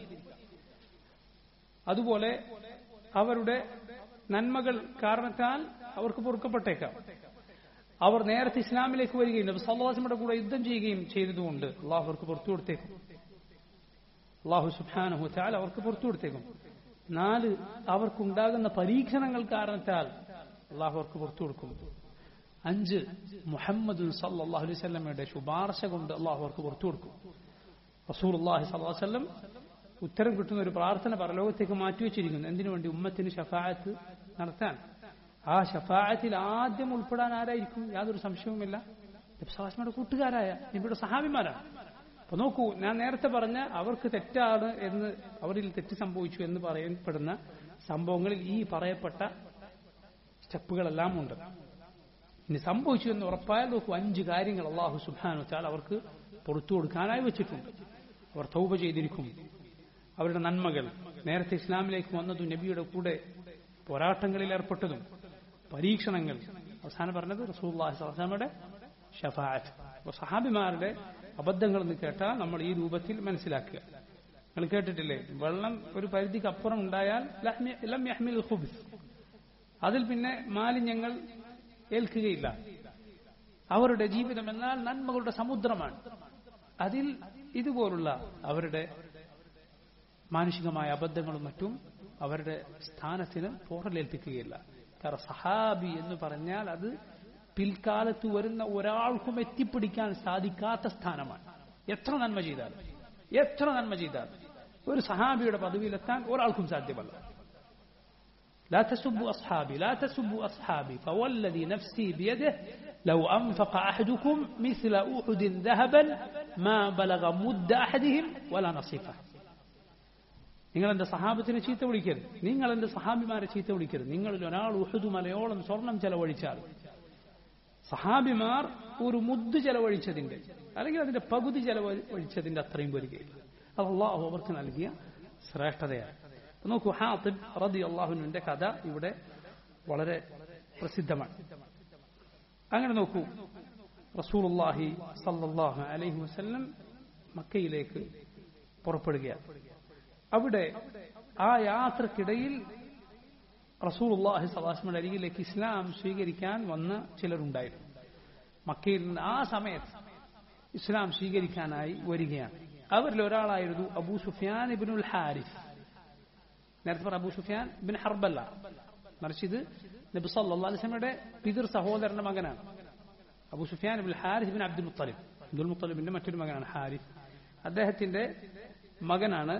അതുപോലെ അവരുടെ നന്മകൾ കാരണത്താൽ അവർക്ക് പൊറുക്കപ്പെട്ടേക്കാം അവർ നേരത്തെ ഇസ്ലാമിലേക്ക് വരികയും നബി സല്ലാസിന്റെ കൂടെ യുദ്ധം ചെയ്യുകയും ചെയ്തതുകൊണ്ട് അള്ളാഹു അവർക്ക് പുറത്തു കൊടുത്തേക്കും അള്ളാഹു സുഖാനഹു ചാൽ അവർക്ക് പുറത്തു കൊടുത്തേക്കും നാല് അവർക്കുണ്ടാകുന്ന പരീക്ഷണങ്ങൾ കാരണത്താൽ അള്ളാഹു അവർക്ക് പുറത്തു കൊടുക്കും അഞ്ച് മുഹമ്മദ് സല്ലാഹു അലൈഹി സ്വലമയുടെ ശുപാർശ കൊണ്ട് അള്ളാഹു അവർക്ക് പുറത്തു കൊടുക്കും റസൂൽ അള്ളാഹി സല്ലാഹു ഉത്തരം കിട്ടുന്ന ഒരു പ്രാർത്ഥന പരലോകത്തേക്ക് മാറ്റിവെച്ചിരിക്കുന്നു എന്തിനു വേണ്ടി ഉമ്മത്തിന് ഷഫായത്ത് നടത്താൻ ആ ഷഫായത്തിൽ ആദ്യം ഉൾപ്പെടാൻ ആരായിരിക്കും യാതൊരു സംശയവുമില്ല നബ്സാസ്മയുടെ കൂട്ടുകാരായ നബിയുടെ സഹാബിമാരാണ് അപ്പൊ നോക്കൂ ഞാൻ നേരത്തെ പറഞ്ഞ അവർക്ക് തെറ്റാണ് എന്ന് അവരിൽ തെറ്റ് സംഭവിച്ചു എന്ന് പറയപ്പെടുന്ന സംഭവങ്ങളിൽ ഈ പറയപ്പെട്ട സ്റ്റെപ്പുകളെല്ലാം ഉണ്ട് ഇനി സംഭവിച്ചു എന്ന് ഉറപ്പായാൽ നോക്കൂ അഞ്ച് കാര്യങ്ങൾ അള്ളാഹു സുബാനു വെച്ചാൽ അവർക്ക് പുറത്തു കൊടുക്കാനായി വെച്ചിട്ടുണ്ട് അവർ തൗബ ചെയ്തിരിക്കും അവരുടെ നന്മകൾ നേരത്തെ ഇസ്ലാമിലേക്ക് വന്നതും നബിയുടെ കൂടെ പോരാട്ടങ്ങളിൽ ഏർപ്പെട്ടതും പരീക്ഷണങ്ങൾ അവസാനം പറഞ്ഞത് റസൂല്ലാഹി സ്വലാമയുടെ ഷഫാഅത്ത് അപ്പോൾ സഹാബിമാരുടെ അബദ്ധങ്ങൾ എന്ന് കേട്ടാൽ നമ്മൾ ഈ രൂപത്തിൽ മനസ്സിലാക്കുക നിങ്ങൾ കേട്ടിട്ടില്ലേ വെള്ളം ഒരു പരിധിക്ക് അപ്പുറം ഉണ്ടായാൽ ലം യഹ്മിൽ ഖുബ്സ് അതിൽ പിന്നെ മാലിന്യങ്ങൾ ഏൽക്കുകയില്ല അവരുടെ ജീവിതം എന്നാൽ നന്മകളുടെ സമുദ്രമാണ് അതിൽ ഇതുപോലുള്ള അവരുടെ മാനുഷികമായ അബദ്ധങ്ങളും മറ്റും അവരുടെ സ്ഥാനത്തിന് പോറലേൽപ്പിക്കുകയില്ല കാരണം സഹാബി എന്ന് പറഞ്ഞാൽ അത് പിൽക്കാലത്ത് വരുന്ന ഒരാൾക്കും എത്തിപ്പിടിക്കാൻ സാധിക്കാത്ത സ്ഥാനമാണ് എത്ര നന്മ ചെയ്താലും എത്ര നന്മ ചെയ്താലും ഒരു സഹാബിയുടെ പദവിയിലെത്താൻ ഒരാൾക്കും സാധ്യമല്ല لا تسبوا أصحابي لا تسبوا أصحابي فوالذي نفسي بيده لو أنفق أحدكم مثل أحد ذهبا ما بلغ مد أحدهم ولا نصيفه നിങ്ങൾ എന്റെ സഹാബത്തിനെ ചീത്ത വിളിക്കരുത് നിങ്ങൾ എന്റെ സഹാബിമാരെ ചീത്ത വിളിക്കരുത് നിങ്ങളിൽ ഒരാൾ ഉഹുദ് മലയോളം സ്വർണം ചെലവഴിച്ചാൽ സഹാബിമാർ ഒരു മുദ്ദ് ചെലവഴിച്ചതിന്റെ അല്ലെങ്കിൽ അതിന്റെ പകുതി ചെലവഴിച്ചതിന്റെ അത്രയും വരികയില്ല അത് അള്ളാഹു അവർക്ക് നൽകിയ ശ്രേഷ്ഠതയാണ് നോക്കൂ ഹാത്തിബ് റതി അള്ളാഹുവിന്റെ കഥ ഇവിടെ വളരെ പ്രസിദ്ധമാണ് അങ്ങനെ നോക്കൂ റസൂലുള്ളാഹി സല്ലല്ലാഹു അലൈഹി വസല്ലം മക്കയിലേക്ക് പുറപ്പെടുകയാണ് അവിടെ ആ യാത്രക്കിടയിൽ റസൂലുള്ളാഹി സലാസ്മയുടെ അരികിലേക്ക് ഇസ്ലാം സ്വീകരിക്കാൻ വന്ന ചിലരുണ്ടായിരുന്നു മക്കയിൽ നിന്ന് ആ സമയത്ത് ഇസ്ലാം സ്വീകരിക്കാനായി വരികയാണ് അവരിൽ ഒരാളായിരുന്നു അബൂ സുഫിയാൻ ഇബിനുൽ ഹാരിഫ് നേരത്തെ പറഞ്ഞ അബൂ സുഫിയാൻ ബിൻ ഹർബല്ല മറിച്ച് ഇത് നബി സല്ലല്ലാഹു അലൈഹി വസല്ലമയുടെ പിതൃ സഹോദരന്റെ മകനാണ് അബൂ സുഫിയാൻ ഇബിൻ ഹാരിഫ് ബിൻ അബ്ദുൽ മുത്തലിബ് അബ്ദുൽ മുത്തലിബിന്റെ മറ്റൊരു മകനാണ് ഹാരിഫ് അദ്ദേഹത്തിന്റെ മകനാണ്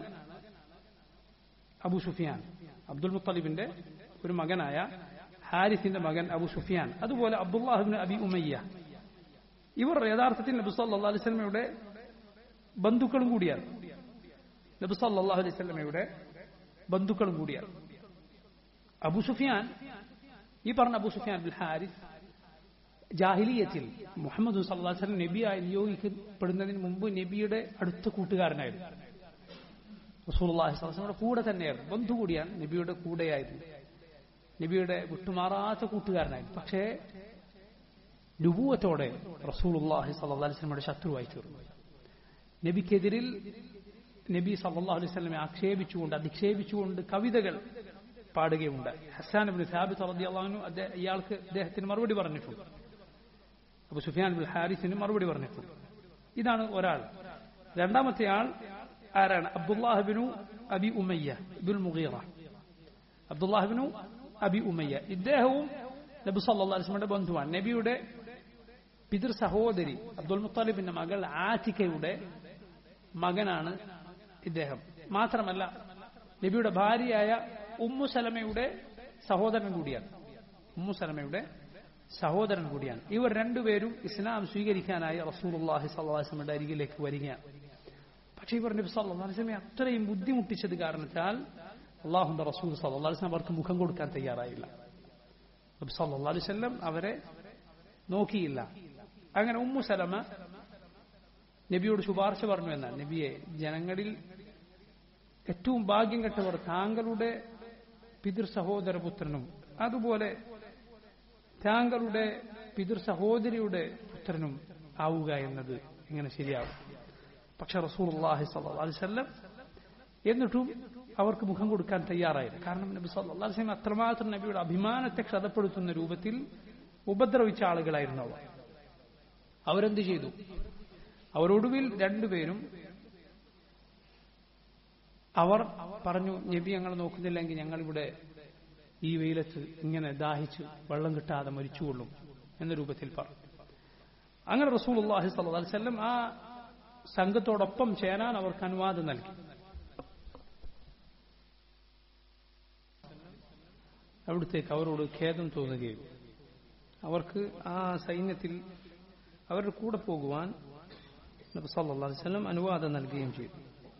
അബു സുഫിയാൻ അബ്ദുൽ മുത്തലിബിന്റെ ഒരു മകനായ ഹാരിഫിന്റെ മകൻ അബു സുഫിയാൻ അതുപോലെ അബ്ദുല്ലാഹിബിൻ അബി ഉമയ്യ ഇവർ യഥാർത്ഥത്തിൽ നബി സല്ലല്ലാഹു അലൈഹി വസല്ലമയുടെ ബന്ധുക്കളും കൂടിയാണ് നബി സല്ലല്ലാഹു അലൈഹി വസല്ലമയുടെ ബന്ധുക്കളും കൂടിയാണ് അബു സുഫിയാൻ ഈ പറഞ്ഞ അബു സുഫിയാൻ ബിൽ ഹാരിഫ് ജാഹിലിയത്തിൽ മുഹമ്മദ് സല്ലല്ലാഹു അലൈഹി വസല്ലം നബിയായി നിയോഗിക്കപ്പെടുന്നതിന് മുമ്പ് നബിയുടെ അടുത്ത കൂട്ടുകാരനായിരുന്നു റസൂലുള്ളാഹി സ്വല്ലല്ലാഹു അലൈഹി വസല്ലമയുടെ കൂടെ തന്നെയായിരുന്നു ബന്ധു കൂടിയാണ് നബിയുടെ കൂടെയായിരുന്നു നബിയുടെ വിട്ടുമാറാത്ത കൂട്ടുകാരനായിരുന്നു പക്ഷേ നുപൂവത്തോടെ റസൂലുള്ളാഹി സ്വല്ലല്ലാഹു അലൈഹി വസല്ലമയുടെ ശത്രുവായി തീർന്നു നബിക്കെതിരിൽ നബി സല്ലല്ലാഹു അലൈഹി വസല്ലമെ ആക്ഷേപിച്ചുകൊണ്ട് അധിക്ഷേപിച്ചുകൊണ്ട് കവിതകൾ പാടുകയുണ്ടായി ഹസാൻ ബിൻ സാബിത്ത് റളിയല്ലാഹു അൻഹു ഇയാൾക്ക് അദ്ദേഹത്തിന് മറുപടി പറഞ്ഞിട്ടുണ്ട് അബു സുഫിയാൻ ബിൻ ഹാരിസിന് മറുപടി പറഞ്ഞിട്ടുണ്ട് ഇതാണ് ഒരാൾ രണ്ടാമത്തെ ആൾ ആരാണ് അബ്ദുല്ലാഹിബിനു അബി ഉമയ്യ ബിൽ മുഗീറ അബ്ദുല്ലാഹിബിനു അബി ഉമയ്യ ഇദ്ദേഹവും നബി സല്ലല്ലാഹു അലൈഹി വസല്ലമയുടെ ബന്ധുവാണ് നബിയുടെ പിതൃ സഹോദരി അബ്ദുൽ മുത്തലിബിന്റെ മകൾ ആറ്റിക്കയുടെ മകനാണ് ഇദ്ദേഹം മാത്രമല്ല നബിയുടെ ഭാര്യയായ ഉമ്മു സലമയുടെ സഹോദരൻ കൂടിയാണ് ഉമ്മു സലമയുടെ സഹോദരൻ കൂടിയാണ് ഇവർ രണ്ടുപേരും ഇസ്ലാം സ്വീകരിക്കാനായി റസൂലുള്ളാഹി സ്വല്ലല്ലാഹു അലൈഹി വസല്ലമയുടെ അരികിലേക്ക് വരികയാണ് പക്ഷേ ഇവർ നബി സല്ലല്ലാഹു അലൈഹി വസല്ലമയെ അത്രയും ബുദ്ധിമുട്ടിച്ചത് കാരണത്താൽ അള്ളാഹുന്റെ റസൂൽ സല്ലല്ലാഹു അലൈഹി വസല്ലം അവർക്ക് മുഖം കൊടുക്കാൻ തയ്യാറായില്ല നബി സല്ലല്ലാഹു അലൈഹി വസല്ലം അവരെ നോക്കിയില്ല അങ്ങനെ ഉമ്മു സലമ നബിയോട് ശുപാർശ പറഞ്ഞു എന്നാൽ നബിയെ ജനങ്ങളിൽ ഏറ്റവും ഭാഗ്യം കെട്ടവർ താങ്കളുടെ പിതൃ സഹോദരപുത്രനും അതുപോലെ താങ്കളുടെ പിതൃ സഹോദരിയുടെ പുത്രനും ആവുക എന്നത് എങ്ങനെ ശരിയാവും പക്ഷെ റസൂർഹി സല്ലാസ്ല്ലം എന്നിട്ടും അവർക്ക് മുഖം കൊടുക്കാൻ തയ്യാറായില്ല കാരണം നബി സല്ലാസ്ലം അത്രമാത്രം നബിയുടെ അഭിമാനത്തെ ക്ഷതപ്പെടുത്തുന്ന രൂപത്തിൽ ഉപദ്രവിച്ച ആളുകളായിരുന്നു അവർ അവരെന്ത് ചെയ്തു അവരൊടുവിൽ രണ്ടുപേരും അവർ പറഞ്ഞു നബി ഞങ്ങൾ നോക്കുന്നില്ലെങ്കിൽ ഞങ്ങളിവിടെ ഈ വെയിലത്ത് ഇങ്ങനെ ദാഹിച്ച് വെള്ളം കിട്ടാതെ മരിച്ചുകൊള്ളും എന്ന രൂപത്തിൽ പറഞ്ഞു അങ്ങനെ റസൂൽ അള്ളാഹി സല്ലം ആ സംഘത്തോടൊപ്പം ചേരാൻ അവർക്ക് അനുവാദം നൽകി അവിടുത്തേക്ക് അവരോട് ഖേദം തോന്നുകയും അവർക്ക് ആ സൈന്യത്തിൽ അവരുടെ കൂടെ പോകുവാൻ നബി സല്ലല്ലാഹു അലൈഹി വസല്ലം അനുവാദം നൽകുകയും ചെയ്തു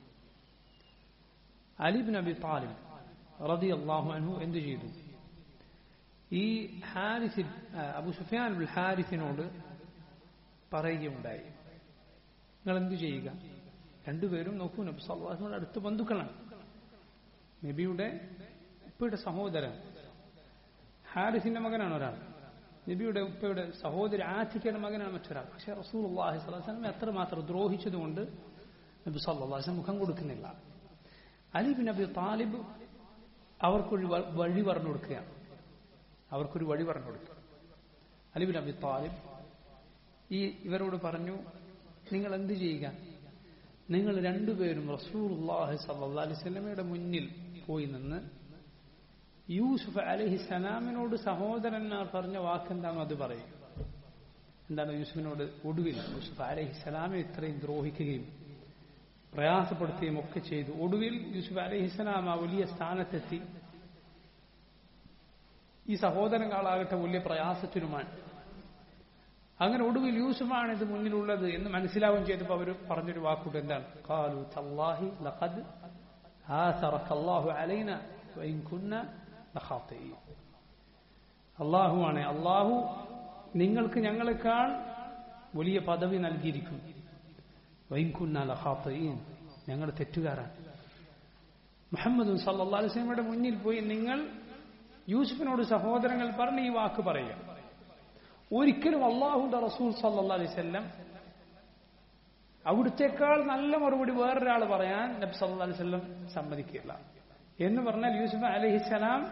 അലിബിൻ അബി താലിബ് റതി അള്ളാഹു അൻഹു എന്തു ചെയ്തു ഈ ഹാരിസിൽ അബു സുഫിയാൻ ബിൽ ഹാരിസിനോട് പറയുകയുണ്ടായി നിങ്ങൾ എന്തു ചെയ്യുക രണ്ടുപേരും നോക്കൂ നബി സല്ലാഹുവിന്റെ അടുത്ത ബന്ധുക്കളാണ് നബിയുടെ ഉപ്പയുടെ സഹോദരൻ ഹാരിസിന്റെ മകനാണ് ഒരാൾ നബിയുടെ ഉപ്പയുടെ സഹോദരി ആറ്റിക്കയുടെ മകനാണ് മറ്റൊരാൾ പക്ഷേ റസൂൽ അള്ളാഹി സ്വലാസ്ലമെ അത്രമാത്രം ദ്രോഹിച്ചതുകൊണ്ട് നബി സല്ലാസ് മുഖം കൊടുക്കുന്നില്ല അലി ബിൻ അബി താലിബ് അവർക്കൊരു വഴി പറഞ്ഞു കൊടുക്കുകയാണ് അവർക്കൊരു വഴി പറഞ്ഞു കൊടുക്കുക അലി ബിൻ അബി താലിബ് ഈ ഇവരോട് പറഞ്ഞു നിങ്ങൾ എന്ത് ചെയ്യുക നിങ്ങൾ രണ്ടുപേരും റസൂൽ അള്ളാഹി സല്ലാ അലൈവല്ലമയുടെ മുന്നിൽ പോയി നിന്ന് യൂസുഫ് അലഹി സലാമിനോട് സഹോദരന്മാർ പറഞ്ഞ വാക്കെന്താണോ അത് പറയും എന്താണ് യൂസുഫിനോട് ഒടുവിൽ യൂസുഫ് അലഹി സലാമെ ഇത്രയും ദ്രോഹിക്കുകയും പ്രയാസപ്പെടുത്തുകയും ഒക്കെ ചെയ്തു ഒടുവിൽ യൂസുഫ് അലഹിസ്സലാം ആ വലിയ സ്ഥാനത്തെത്തി ഈ സഹോദരങ്ങളാകട്ടെ വലിയ പ്രയാസത്തിനുമാണ് അങ്ങനെ ഒടുവിൽ യൂസുഫാണ് ഇത് മുന്നിലുള്ളത് എന്ന് മനസ്സിലാവുകയും ചെയ്തപ്പോൾ അവർ പറഞ്ഞൊരു വാക്കുണ്ട് എന്താണ് കാലു തല്ലാഹി ലഖദ് ആസറക്കല്ലാഹു അലൈന വൈൻ കുന്ന ലഖാത്തഈൻ അള്ളാഹുവാണ് അള്ളാഹു നിങ്ങൾക്ക് ഞങ്ങളെക്കാൾ വലിയ പദവി നൽകിയിരിക്കുന്നു വൈകുന്നാല ഹാത്തീൻ ഞങ്ങൾ തെറ്റുകാരാണ് മുഹമ്മദ് സല്ലാ അലൈസ്മയുടെ മുന്നിൽ പോയി നിങ്ങൾ യൂസുഫിനോട് സഹോദരങ്ങൾ പറഞ്ഞ് ഈ വാക്ക് പറയുക ഒരിക്കലും അള്ളാഹുന്റെ റസൂൽ സല്ലാ അലൈവല്ലം അവിടുത്തേക്കാൾ നല്ല മറുപടി വേറൊരാൾ പറയാൻ നബി സല്ലാ അലൈവല്ലം സമ്മതിക്കില്ല എന്ന് പറഞ്ഞാൽ യൂസുഫ് അലഹിസലാം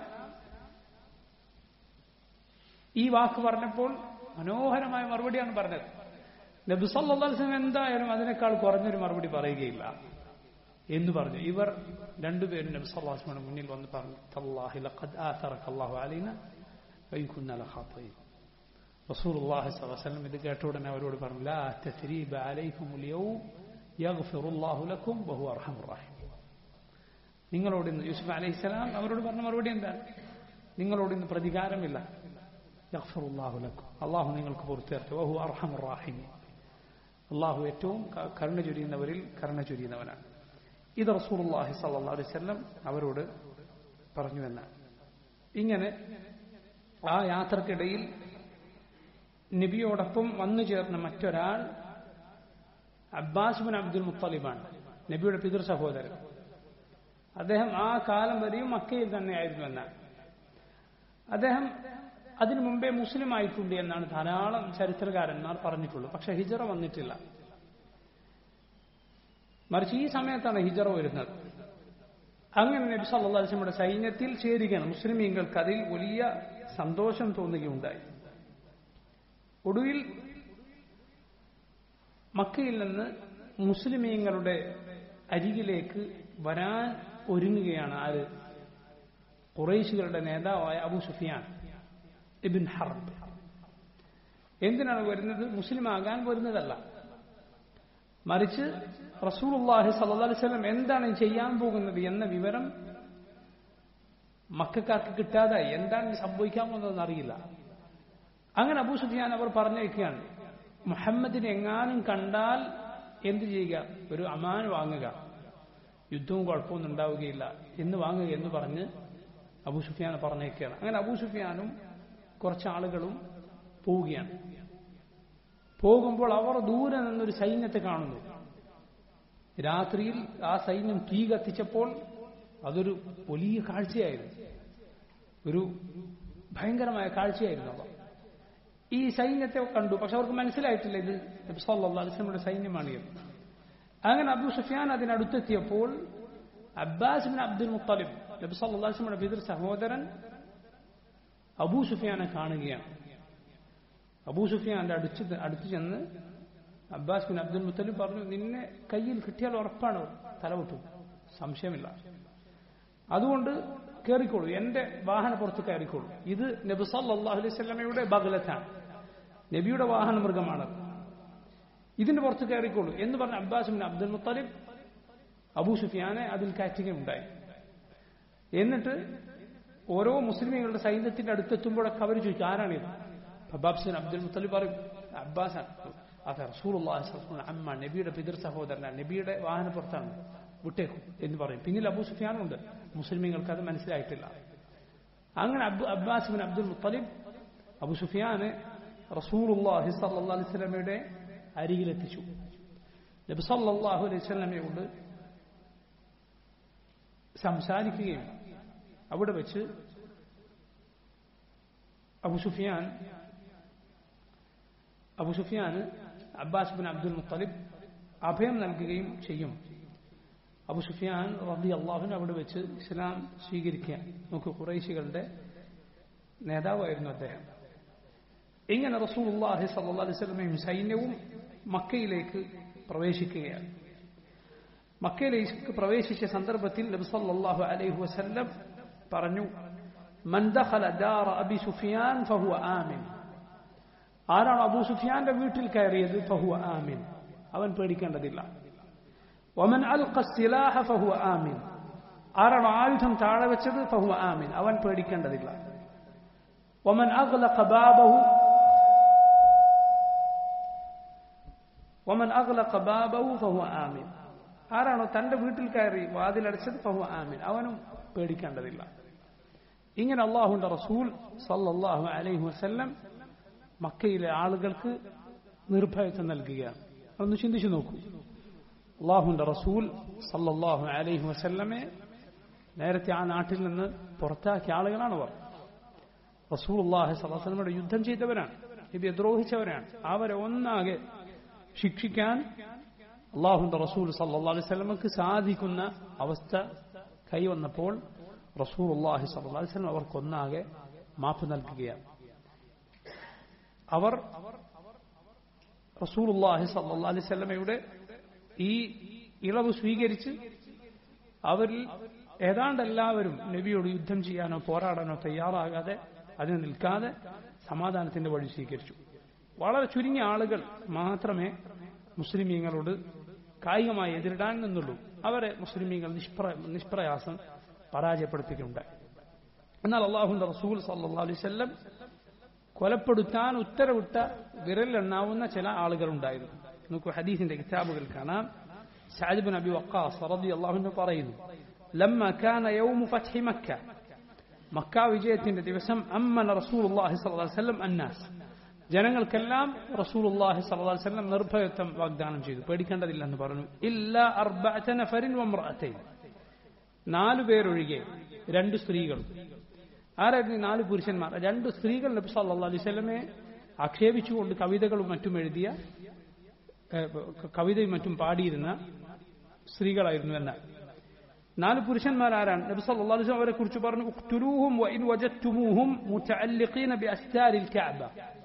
ഈ വാക്ക് പറഞ്ഞപ്പോൾ മനോഹരമായ മറുപടിയാണ് പറഞ്ഞത് നബി സല്ലാ അലൈവലം എന്തായാലും അതിനേക്കാൾ കുറഞ്ഞൊരു മറുപടി പറയുകയില്ല എന്ന് പറഞ്ഞു ഇവർ രണ്ടുപേരും നബി സല്ലാസ്മയുടെ മുന്നിൽ വന്ന് പറഞ്ഞു തല്ലാഹി ലഖദ് ആഥറക അല്ലാഹു അലൈന വൈകുന്ന ലഖാത്തീൻ റസൂലുള്ളാഹി സ്വല്ലല്ലാഹു അലൈഹി വസല്ലം ഇത് കേട്ട ഉടനെ അവരോട് പറഞ്ഞു ലാ തസ്രീബ അലൈക്കും യൗം യഗ്ഫിറുല്ലാഹു ലക്കും വഹുവ അർഹമുർ റഹീം നിങ്ങളോട് ഇന്ന് യൂസുഫ് അലൈഹിസ്സലാം അവരോട് പറഞ്ഞ മറുപടി എന്താണ് നിങ്ങളോട് ഇന്ന് പ്രതികാരമില്ല യഗ്ഫിറുല്ലാഹു ലക്കും അള്ളാഹു നിങ്ങൾക്ക് പുറത്തേർത്ത് വഹു അർഹമുർ റഹീം അള്ളാഹു ഏറ്റവും കരുണ ചൊരിയുന്നവരിൽ കരുണ ചൊരിയുന്നവനാണ് ഇത് റസൂലുള്ളാഹി സല്ലല്ലാഹു അലൈഹി വസല്ലം അവരോട് പറഞ്ഞു എന്നാണ് ഇങ്ങനെ ആ യാത്രക്കിടയിൽ നബിയോടൊപ്പം വന്നു ചേർന്ന മറ്റൊരാൾ അബ്ബാസ് ബിൻ അബ്ദുൽ മുത്തലിബാണ് നബിയുടെ പിതൃ സഹോദരൻ അദ്ദേഹം ആ കാലം വരെയും മക്കയിൽ തന്നെയായിരുന്നു എന്നാണ് അദ്ദേഹം അതിനു മുമ്പേ മുസ്ലിം ആയിട്ടുണ്ട് എന്നാണ് ധാരാളം ചരിത്രകാരന്മാർ പറഞ്ഞിട്ടുള്ളത് പക്ഷെ ഹിജറ വന്നിട്ടില്ല മറിച്ച് ഈ സമയത്താണ് ഹിജറ വരുന്നത് അങ്ങനെ നബി സല്ലല്ലാഹു അലൈഹി വസല്ലമയുടെ സൈന്യത്തിൽ ചേരുകയാണ് മുസ്ലിമീങ്ങൾക്ക് അതിൽ വലിയ സന്തോഷം തോന്നുകയുണ്ടായി ഒടുവിൽ മക്കയിൽ നിന്ന് മുസ്ലിമീങ്ങളുടെ അരികിലേക്ക് വരാൻ ഒരുങ്ങുകയാണ് ആര് കുറേശികളുടെ നേതാവായ അബു സുഫിയാൻ ഇബിൻ ഹർബ് എന്തിനാണ് വരുന്നത് മുസ്ലിം ആകാൻ വരുന്നതല്ല മറിച്ച് റസൂലുള്ളാഹി സല്ലല്ലാഹു അലൈഹി വസല്ലം എന്താണ് ചെയ്യാൻ പോകുന്നത് എന്ന വിവരം മക്കാർക്ക് കിട്ടാതായി എന്താണ് സംഭവിക്കാൻ പോകുന്നതെന്ന് അറിയില്ല അങ്ങനെ അബൂ സുഫിയാൻ അവർ പറഞ്ഞേക്കുകയാണ് മുഹമ്മദിനെ എങ്ങാനും കണ്ടാൽ എന്തു ചെയ്യുക ഒരു അമാൻ വാങ്ങുക യുദ്ധവും കുഴപ്പമൊന്നും ഉണ്ടാവുകയില്ല എന്ന് വാങ്ങുക എന്ന് പറഞ്ഞ് അബൂ സുഫിയാൻ പറഞ്ഞേക്കുകയാണ് അങ്ങനെ അബൂ സുഫിയാനും കുറച്ച് ആളുകളും പോവുകയാണ് പോകുമ്പോൾ അവർ ദൂരെ നിന്നൊരു സൈന്യത്തെ കാണുന്നു രാത്രിയിൽ ആ സൈന്യം തീ കത്തിച്ചപ്പോൾ അതൊരു വലിയ കാഴ്ചയായിരുന്നു ഒരു ഭയങ്കരമായ കാഴ്ചയായിരുന്നു അവർ ഈ സൈന്യത്തെ കണ്ടു പക്ഷെ അവർക്ക് മനസ്സിലായിട്ടില്ല ഇത് നബി സല്ലല്ലാഹു അലൈഹി വസല്ലമയുടെ സൈന്യമാണ് എന്ന് അങ്ങനെ അബൂ സുഫിയാൻ അതിനടുത്തെത്തിയപ്പോൾ അബ്ബാസ് ബിൻ അബ്ദുൽ മുത്തലിബ് നബി സല്ലല്ലാഹു അലൈഹി വസല്ലമയുടെ പിതൃ സഹോദരൻ അബൂ സുഫിയാനെ കാണുകയാണ് അബൂ സുഫിയാന്റെ അടുത്ത് അടുത്ത് ചെന്ന് അബ്ബാസ് ബിൻ അബ്ദുൽ മുത്തലിബ് പറഞ്ഞു നിന്നെ കയ്യിൽ കിട്ടിയാൽ ഉറപ്പാണ് തലവിട്ടു സംശയമില്ല അതുകൊണ്ട് കയറിക്കോളൂ എന്റെ വാഹന പുറത്ത് കയറിക്കോളൂ ഇത് നബി സല്ലല്ലാഹു അലൈഹി വസല്ലമയുടെ ബഗലത്താണ് നബിയുടെ വാഹന മൃഗമാണ് ഇതിന്റെ പുറത്ത് കയറിക്കോളൂ എന്ന് പറഞ്ഞ അബ്ബാസ് ബിൻ അബ്ദുൽ മുത്തലിബ് അബൂ സുഫിയാനെ അതിൽ കയറ്റുകയുണ്ടായി എന്നിട്ട് ഓരോ മുസ്ലിമുകളുടെ സൈന്യത്തിന്റെ അടുത്തെത്തുമ്പോഴൊക്കെ അവർ ചോദിച്ചു ആരാണിത് അബ്ബാസ് ബിൻ അബ്ദുൽ മുത്തലിബ് പറയും അബ്ബാസാണ് അതെ റസൂലുള്ളാഹി അമ്മ നബിയുടെ പിതൃ സഹോദരനാണ് നബിയുടെ വാഹനപ്പുറത്താണ് വിട്ടേക്കും എന്ന് പറയും പിന്നിൽ അബൂ സുഫിയാനുണ്ട് മുസ്ലിമീങ്ങൾക്ക് അത് മനസ്സിലായിട്ടില്ല അങ്ങനെ അബ് അബ്ബാസ് ബിൻ അബ്ദുൽ മുത്തലിബ് അബു സുഫിയാന് റസൂലുള്ളാഹി സല്ലല്ലാഹു അലൈഹി വസല്ലമയുടെ അരികിലെത്തിച്ചു നബി സല്ലല്ലാഹു അലൈഹി വസല്ലമയോട് സംസാരിക്കുകയും അവിടെ വെച്ച് അബു സുഫിയാൻ അബു സുഫിയാന് അബ്ബാസ് ബിൻ അബ്ദുൽ മുത്തലിബ് അഭയം നൽകുകയും ചെയ്യും അബു സുഫിയാൻ റബി അള്ളാഹുൻ അവിടെ വെച്ച് ഇസ്ലാം സ്വീകരിക്കുക നമുക്ക് കുറേശികളുടെ നേതാവായിരുന്നു അദ്ദേഹം ഇങ്ങനെ റസൂലുള്ളാഹി സല്ലല്ലാഹു അലൈഹി വസല്ലമയും സൈന്യവും മക്കയിലേക്ക് പ്രവേശിക്കുകയാണ് മക്കയിലേക്ക് പ്രവേശിച്ച സന്ദർഭത്തിൽ നബി സല്ലല്ലാഹു അലൈഹി വസല്ലം പറഞ്ഞു മൻ ദഖല ദാറ അബി സുഫിയാൻ ഫഹുവ ആമിൻ ആരാണ് അബൂ സുഫിയാന്റെ വീട്ടിൽ കയറിയത് ഫഹുവ ആമിൻ അവൻ പേടിക്കേണ്ടതില്ല ഒമൻ അൽ ഖസ്തിലാഹ ഫഹുവ ആമിൻ ആരാണോ ആയുധം താഴെ വെച്ചത് ഫഹുവ ആമിൻ അവൻ പേടിക്കേണ്ടതില്ല ഒമൻ അഗ്ലഖ ബാബഹു ഒമൻ അഗ്ലഖ ബാബഹു ഫഹുവ ആമിൻ ആരാണോ തന്റെ വീട്ടിൽ കയറി വാതിലടച്ചത് ഫഹുവ ആമിൻ അവനും പേടിക്കേണ്ടതില്ല ഇങ്ങനെ അള്ളാഹുന്റെ റസൂൽ സല്ലല്ലാഹു അലൈഹി വസല്ലം മക്കയിലെ ആളുകൾക്ക് നിർഭയത്വം നൽകുകയാണ് അതൊന്ന് ചിന്തിച്ചു നോക്കൂ അള്ളാഹുന്റെ റസൂൽ സല്ലല്ലാഹു അലൈഹി വസല്ലമെ നേരത്തെ ആ നാട്ടിൽ നിന്ന് പുറത്താക്കിയ ആളുകളാണ് അവർ റസൂൽ അള്ളാഹി സല്ലാസ്ലമയുടെ യുദ്ധം ചെയ്തവരാണ് നബിയെ ദ്രോഹിച്ചവരാണ് അവരെ ഒന്നാകെ ശിക്ഷിക്കാൻ അള്ളാഹുന്റെ റസൂൽ സല്ലാ അലൈഹി സ്വലമക്ക് സാധിക്കുന്ന അവസ്ഥ കൈവന്നപ്പോൾ റസൂൽ അള്ളാഹി സല്ലാ അലൈഹി സ്വലം അവർക്കൊന്നാകെ മാപ്പ് നൽകുകയാണ് അവർ റസൂൽ അള്ളാഹി സല്ലാ അലൈഹി സ്വലമയുടെ ഈ ഇളവ് സ്വീകരിച്ച് അവരിൽ ഏതാണ്ട് എല്ലാവരും നബിയോട് യുദ്ധം ചെയ്യാനോ പോരാടാനോ തയ്യാറാകാതെ അതിന് നിൽക്കാതെ സമാധാനത്തിന്റെ വഴി സ്വീകരിച്ചു വളരെ ചുരുങ്ങിയ ആളുകൾ മാത്രമേ മുസ്ലിമീങ്ങളോട് കായികമായി എതിരിടാൻ നിന്നുള്ളൂ അവരെ മുസ്ലിമീങ്ങൾ നിഷ്പ്ര നിഷ്പ്രയാസം പരാജയപ്പെടുത്തുകയുണ്ടായി എന്നാൽ അള്ളാഹുന്റെ റസൂൽ സല്ലാ അലൈവല്ലം കൊലപ്പെടുത്താൻ ഉത്തരവിട്ട വിരലെണ്ണാവുന്ന ചില ആളുകളുണ്ടായിരുന്നു നമുക്ക് ഹദീസിന്റെ കിതാബുകൾ കാണാം സാജിബിൻ അബി വക്കാസ് റബി അള്ളാഹുന്റെ പറയുന്നു ലമ്മ കാന യൗമു ഫത്ഹി മക്ക മക്ക വിജയത്തിന്റെ ദിവസം അമ്മന റസൂലുള്ളാഹി സ്വല്ലല്ലാഹു അലൈഹി വസല്ലം അന്നാസ് ജനങ്ങൾക്കെല്ലാം റസൂലുള്ളാഹി സ്വല്ലല്ലാഹു അലൈഹി വസല്ലം നിർഭയത്വം വാഗ്ദാനം ചെയ്തു പേടിക്കേണ്ടതില്ലെന്ന് പറഞ്ഞു ഇല്ല അർബഅത നഫരിൻ വംറഅതൈൻ നാലു പേരൊഴികെ രണ്ട് സ്ത്രീകൾ ആരായിരുന്നു ഈ നാല് പുരുഷന്മാർ രണ്ട് സ്ത്രീകൾ നബി സല്ലല്ലാഹു അലൈഹി വസല്ലമയെ ആക്ഷേപിച്ചുകൊണ്ട് കവിതകളും മറ്റും എഴുതിയ കവിതയും മറ്റും പാടിയിരുന്ന സ്ത്രീകളായിരുന്നു എന്നാൽ നാല് പുരുഷന്മാരാരാണ് നബി സല്ലല്ലാഹു അലൈഹി വസല്ലം അവരെ കുറിച്ച് പറഞ്ഞു ഉഖ്തുലൂഹും വഇൻ വജദ്തുമൂഹും മുതഅല്ലിഖീന ബിഅസ്താരിൽ കഅബ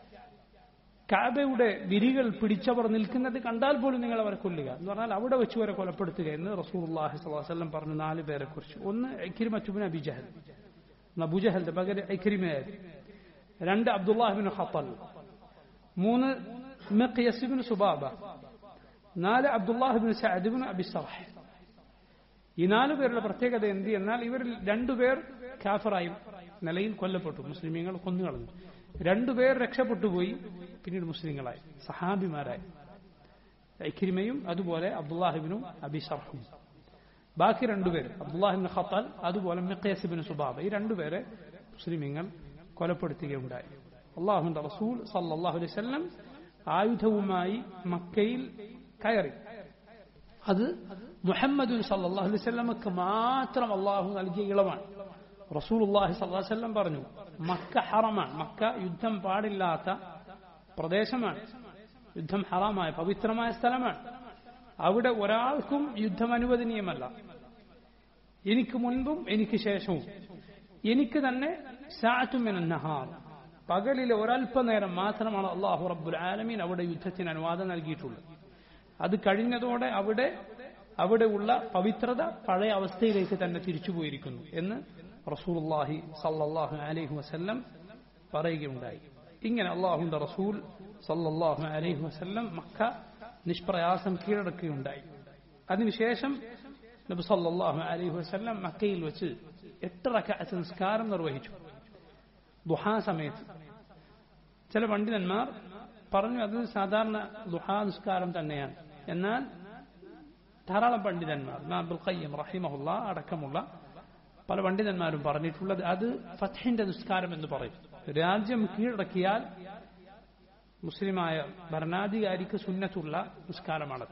കഅബയുടെ വിരികൾ പിടിച്ചവർ നിൽക്കുന്നത് കണ്ടാൽ പോലും നിങ്ങൾ അവരെ കൊല്ലുക എന്ന് പറഞ്ഞാൽ അവിടെ വെച്ച് വരെ കൊലപ്പെടുത്തുക എന്ന് റസൂലുള്ളാഹി സ്വല്ലല്ലാഹു അലൈഹി വസല്ലം പറഞ്ഞു നാല് പേരെ കുറിച്ച് ഒന്ന് ഇക്രിമത്തുബ്നു അബി ജഹൽ അബൂജഹലിന്റെ പകരം ഇക്രിമയായിരുന്നു രണ്ട് അബ്ദുല്ലാഹിബിൻ ഖത്തൽ മൂന്ന് മിഖ്യസിബിൻ സുബാബ നാല് അബ്ദുല്ലാഹിബിൻ സഅദിബിൻ അബി സർഹ് ഈ നാലു പേരുടെ പ്രത്യേകത എന്ത് എന്നാൽ ഇവരിൽ രണ്ടുപേർ കാഫറായി നിലയിൽ കൊല്ലപ്പെട്ടു മുസ്ലിമീങ്ങൾ കൊന്നുകളഞ്ഞു രണ്ടുപേർ രക്ഷപ്പെട്ടുപോയി പിന്നീട് മുസ്ലിങ്ങളായി സഹാബിമാരായി ഇഖിരിമയും അതുപോലെ അബ്ദുല്ലാഹിബിനും അബി സർഹും ബാക്കി രണ്ടുപേർ അബ്ദുല്ലാഹിബിൻ ഖത്താൽ അതുപോലെ മിഖയസിബിൻ സുബാബ ഈ രണ്ടുപേരെ മുസ്ലിമീങ്ങൾ കൊലപ്പെടുത്തുകയുണ്ടായി അള്ളാഹുന്റെ റസൂൽ സല്ലാഹു അലൈഹി വസല്ലം ആയുധവുമായി മക്കയിൽ കയറി അത് മുഹമ്മദ് സല്ലാഹു അലൈഹി സ്വലമക്ക് മാത്രം അള്ളാഹു നൽകിയ ഇളവാണ് റസൂൽ അള്ളാഹി സല്ലാഹു വല്ലം പറഞ്ഞു മക്ക ഹറമാണ് മക്ക യുദ്ധം പാടില്ലാത്ത പ്രദേശമാണ് യുദ്ധം ഹറാമായ പവിത്രമായ സ്ഥലമാണ് അവിടെ ഒരാൾക്കും യുദ്ധം അനുവദനീയമല്ല എനിക്ക് മുൻപും എനിക്ക് ശേഷവും എനിക്ക് തന്നെ നഹാർ പകലിലെ ഒരല്പനേരം മാത്രമാണ് അള്ളാഹു റബ്ബുൽ ആലമീൻ അവിടെ യുദ്ധത്തിന് അനുവാദം നൽകിയിട്ടുള്ളത് അത് കഴിഞ്ഞതോടെ അവിടെ അവിടെയുള്ള പവിത്രത പഴയ അവസ്ഥയിലേക്ക് തന്നെ തിരിച്ചുപോയിരിക്കുന്നു എന്ന് റസൂൽഹി സല്ലാഹു അലൈഹി വസല്ലം പറയുകയുണ്ടായി ഇങ്ങനെ അള്ളാഹുന്റെ റസൂൽ സല്ലാഹു അലൈഹി വസല്ലം മക്ക നിഷ്പ്രയാസം കീഴടക്കുകയുണ്ടായി അതിനുശേഷം നബി സല്ലാഹു അലൈഹി വസല്ലം മക്കയിൽ വെച്ച് എട്ട് റക്കാത്ത് നിസ്കാരം നിർവഹിച്ചു ദുഹാ സമയത്ത് ചില പണ്ഡിതന്മാർ പറഞ്ഞു അത് സാധാരണ ദുഹാ നിസ്കാരം തന്നെയാണ് എന്നാൽ ധാരാളം പണ്ഡിതന്മാർ അബ്ദുൽ ഖയ്യം റഹിമഹുല്ല അടക്കമുള്ള പല പണ്ഡിതന്മാരും പറഞ്ഞിട്ടുള്ളത് അത് ഫത്തഹിന്റെ നിസ്കാരം എന്ന് പറയും രാജ്യം കീഴടക്കിയാൽ മുസ്ലിമായ ഭരണാധികാരിക്ക് സുന്നത്തുള്ള നിസ്കാരമാണ്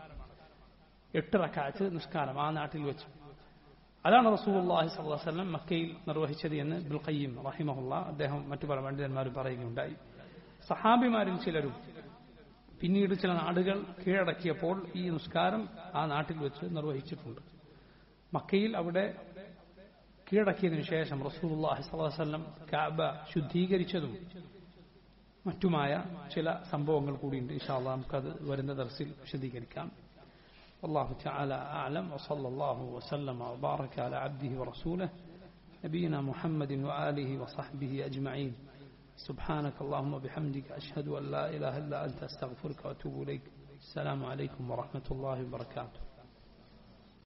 എട്ട് റക്കാറ്റ് നിസ്കാരം ആ നാട്ടിൽ വെച്ച് അതാണ് റസൂലുള്ളാഹി സ്വല്ലല്ലാഹു അലൈഹി വസല്ലം മക്കയിൽ നിർവഹിച്ചത് എന്ന് ഇബ്നുൽ ഖയ്യിം റഹിമഹുല്ല അദ്ദേഹം മറ്റു പല പണ്ഡിതന്മാരും പറയുകയുണ്ടായി സഹാബിമാരിൽ ചിലരും പിന്നീട് ചില നാടുകൾ കീഴടക്കിയപ്പോൾ ഈ നിസ്കാരം ആ നാട്ടിൽ വെച്ച് നിർവഹിച്ചിട്ടുണ്ട് മക്കയിൽ അവിടെ കീഴടക്കിയതിനു ശേഷം റസൂലുള്ളാഹി സ്വല്ലല്ലാഹു അലൈഹി വസല്ലം കഅബ ശുദ്ധീകരിച്ചതും മറ്റുമായ ചില സംഭവങ്ങൾ കൂടിയുണ്ട് ഇൻഷാല്ലാ നമുക്കത് വരുന്ന ദർസിൽ വിശദീകരിക്കാം والله تعالى أعلم وصلى الله وسلم وبارك على عبده ورسوله نبينا محمد وآله وصحبه أجمعين سبحانك اللهم وبحمدك أشهد أن لا إله إلا أنت أستغفرك وأتوب إليك السلام عليكم ورحمة الله وبركاته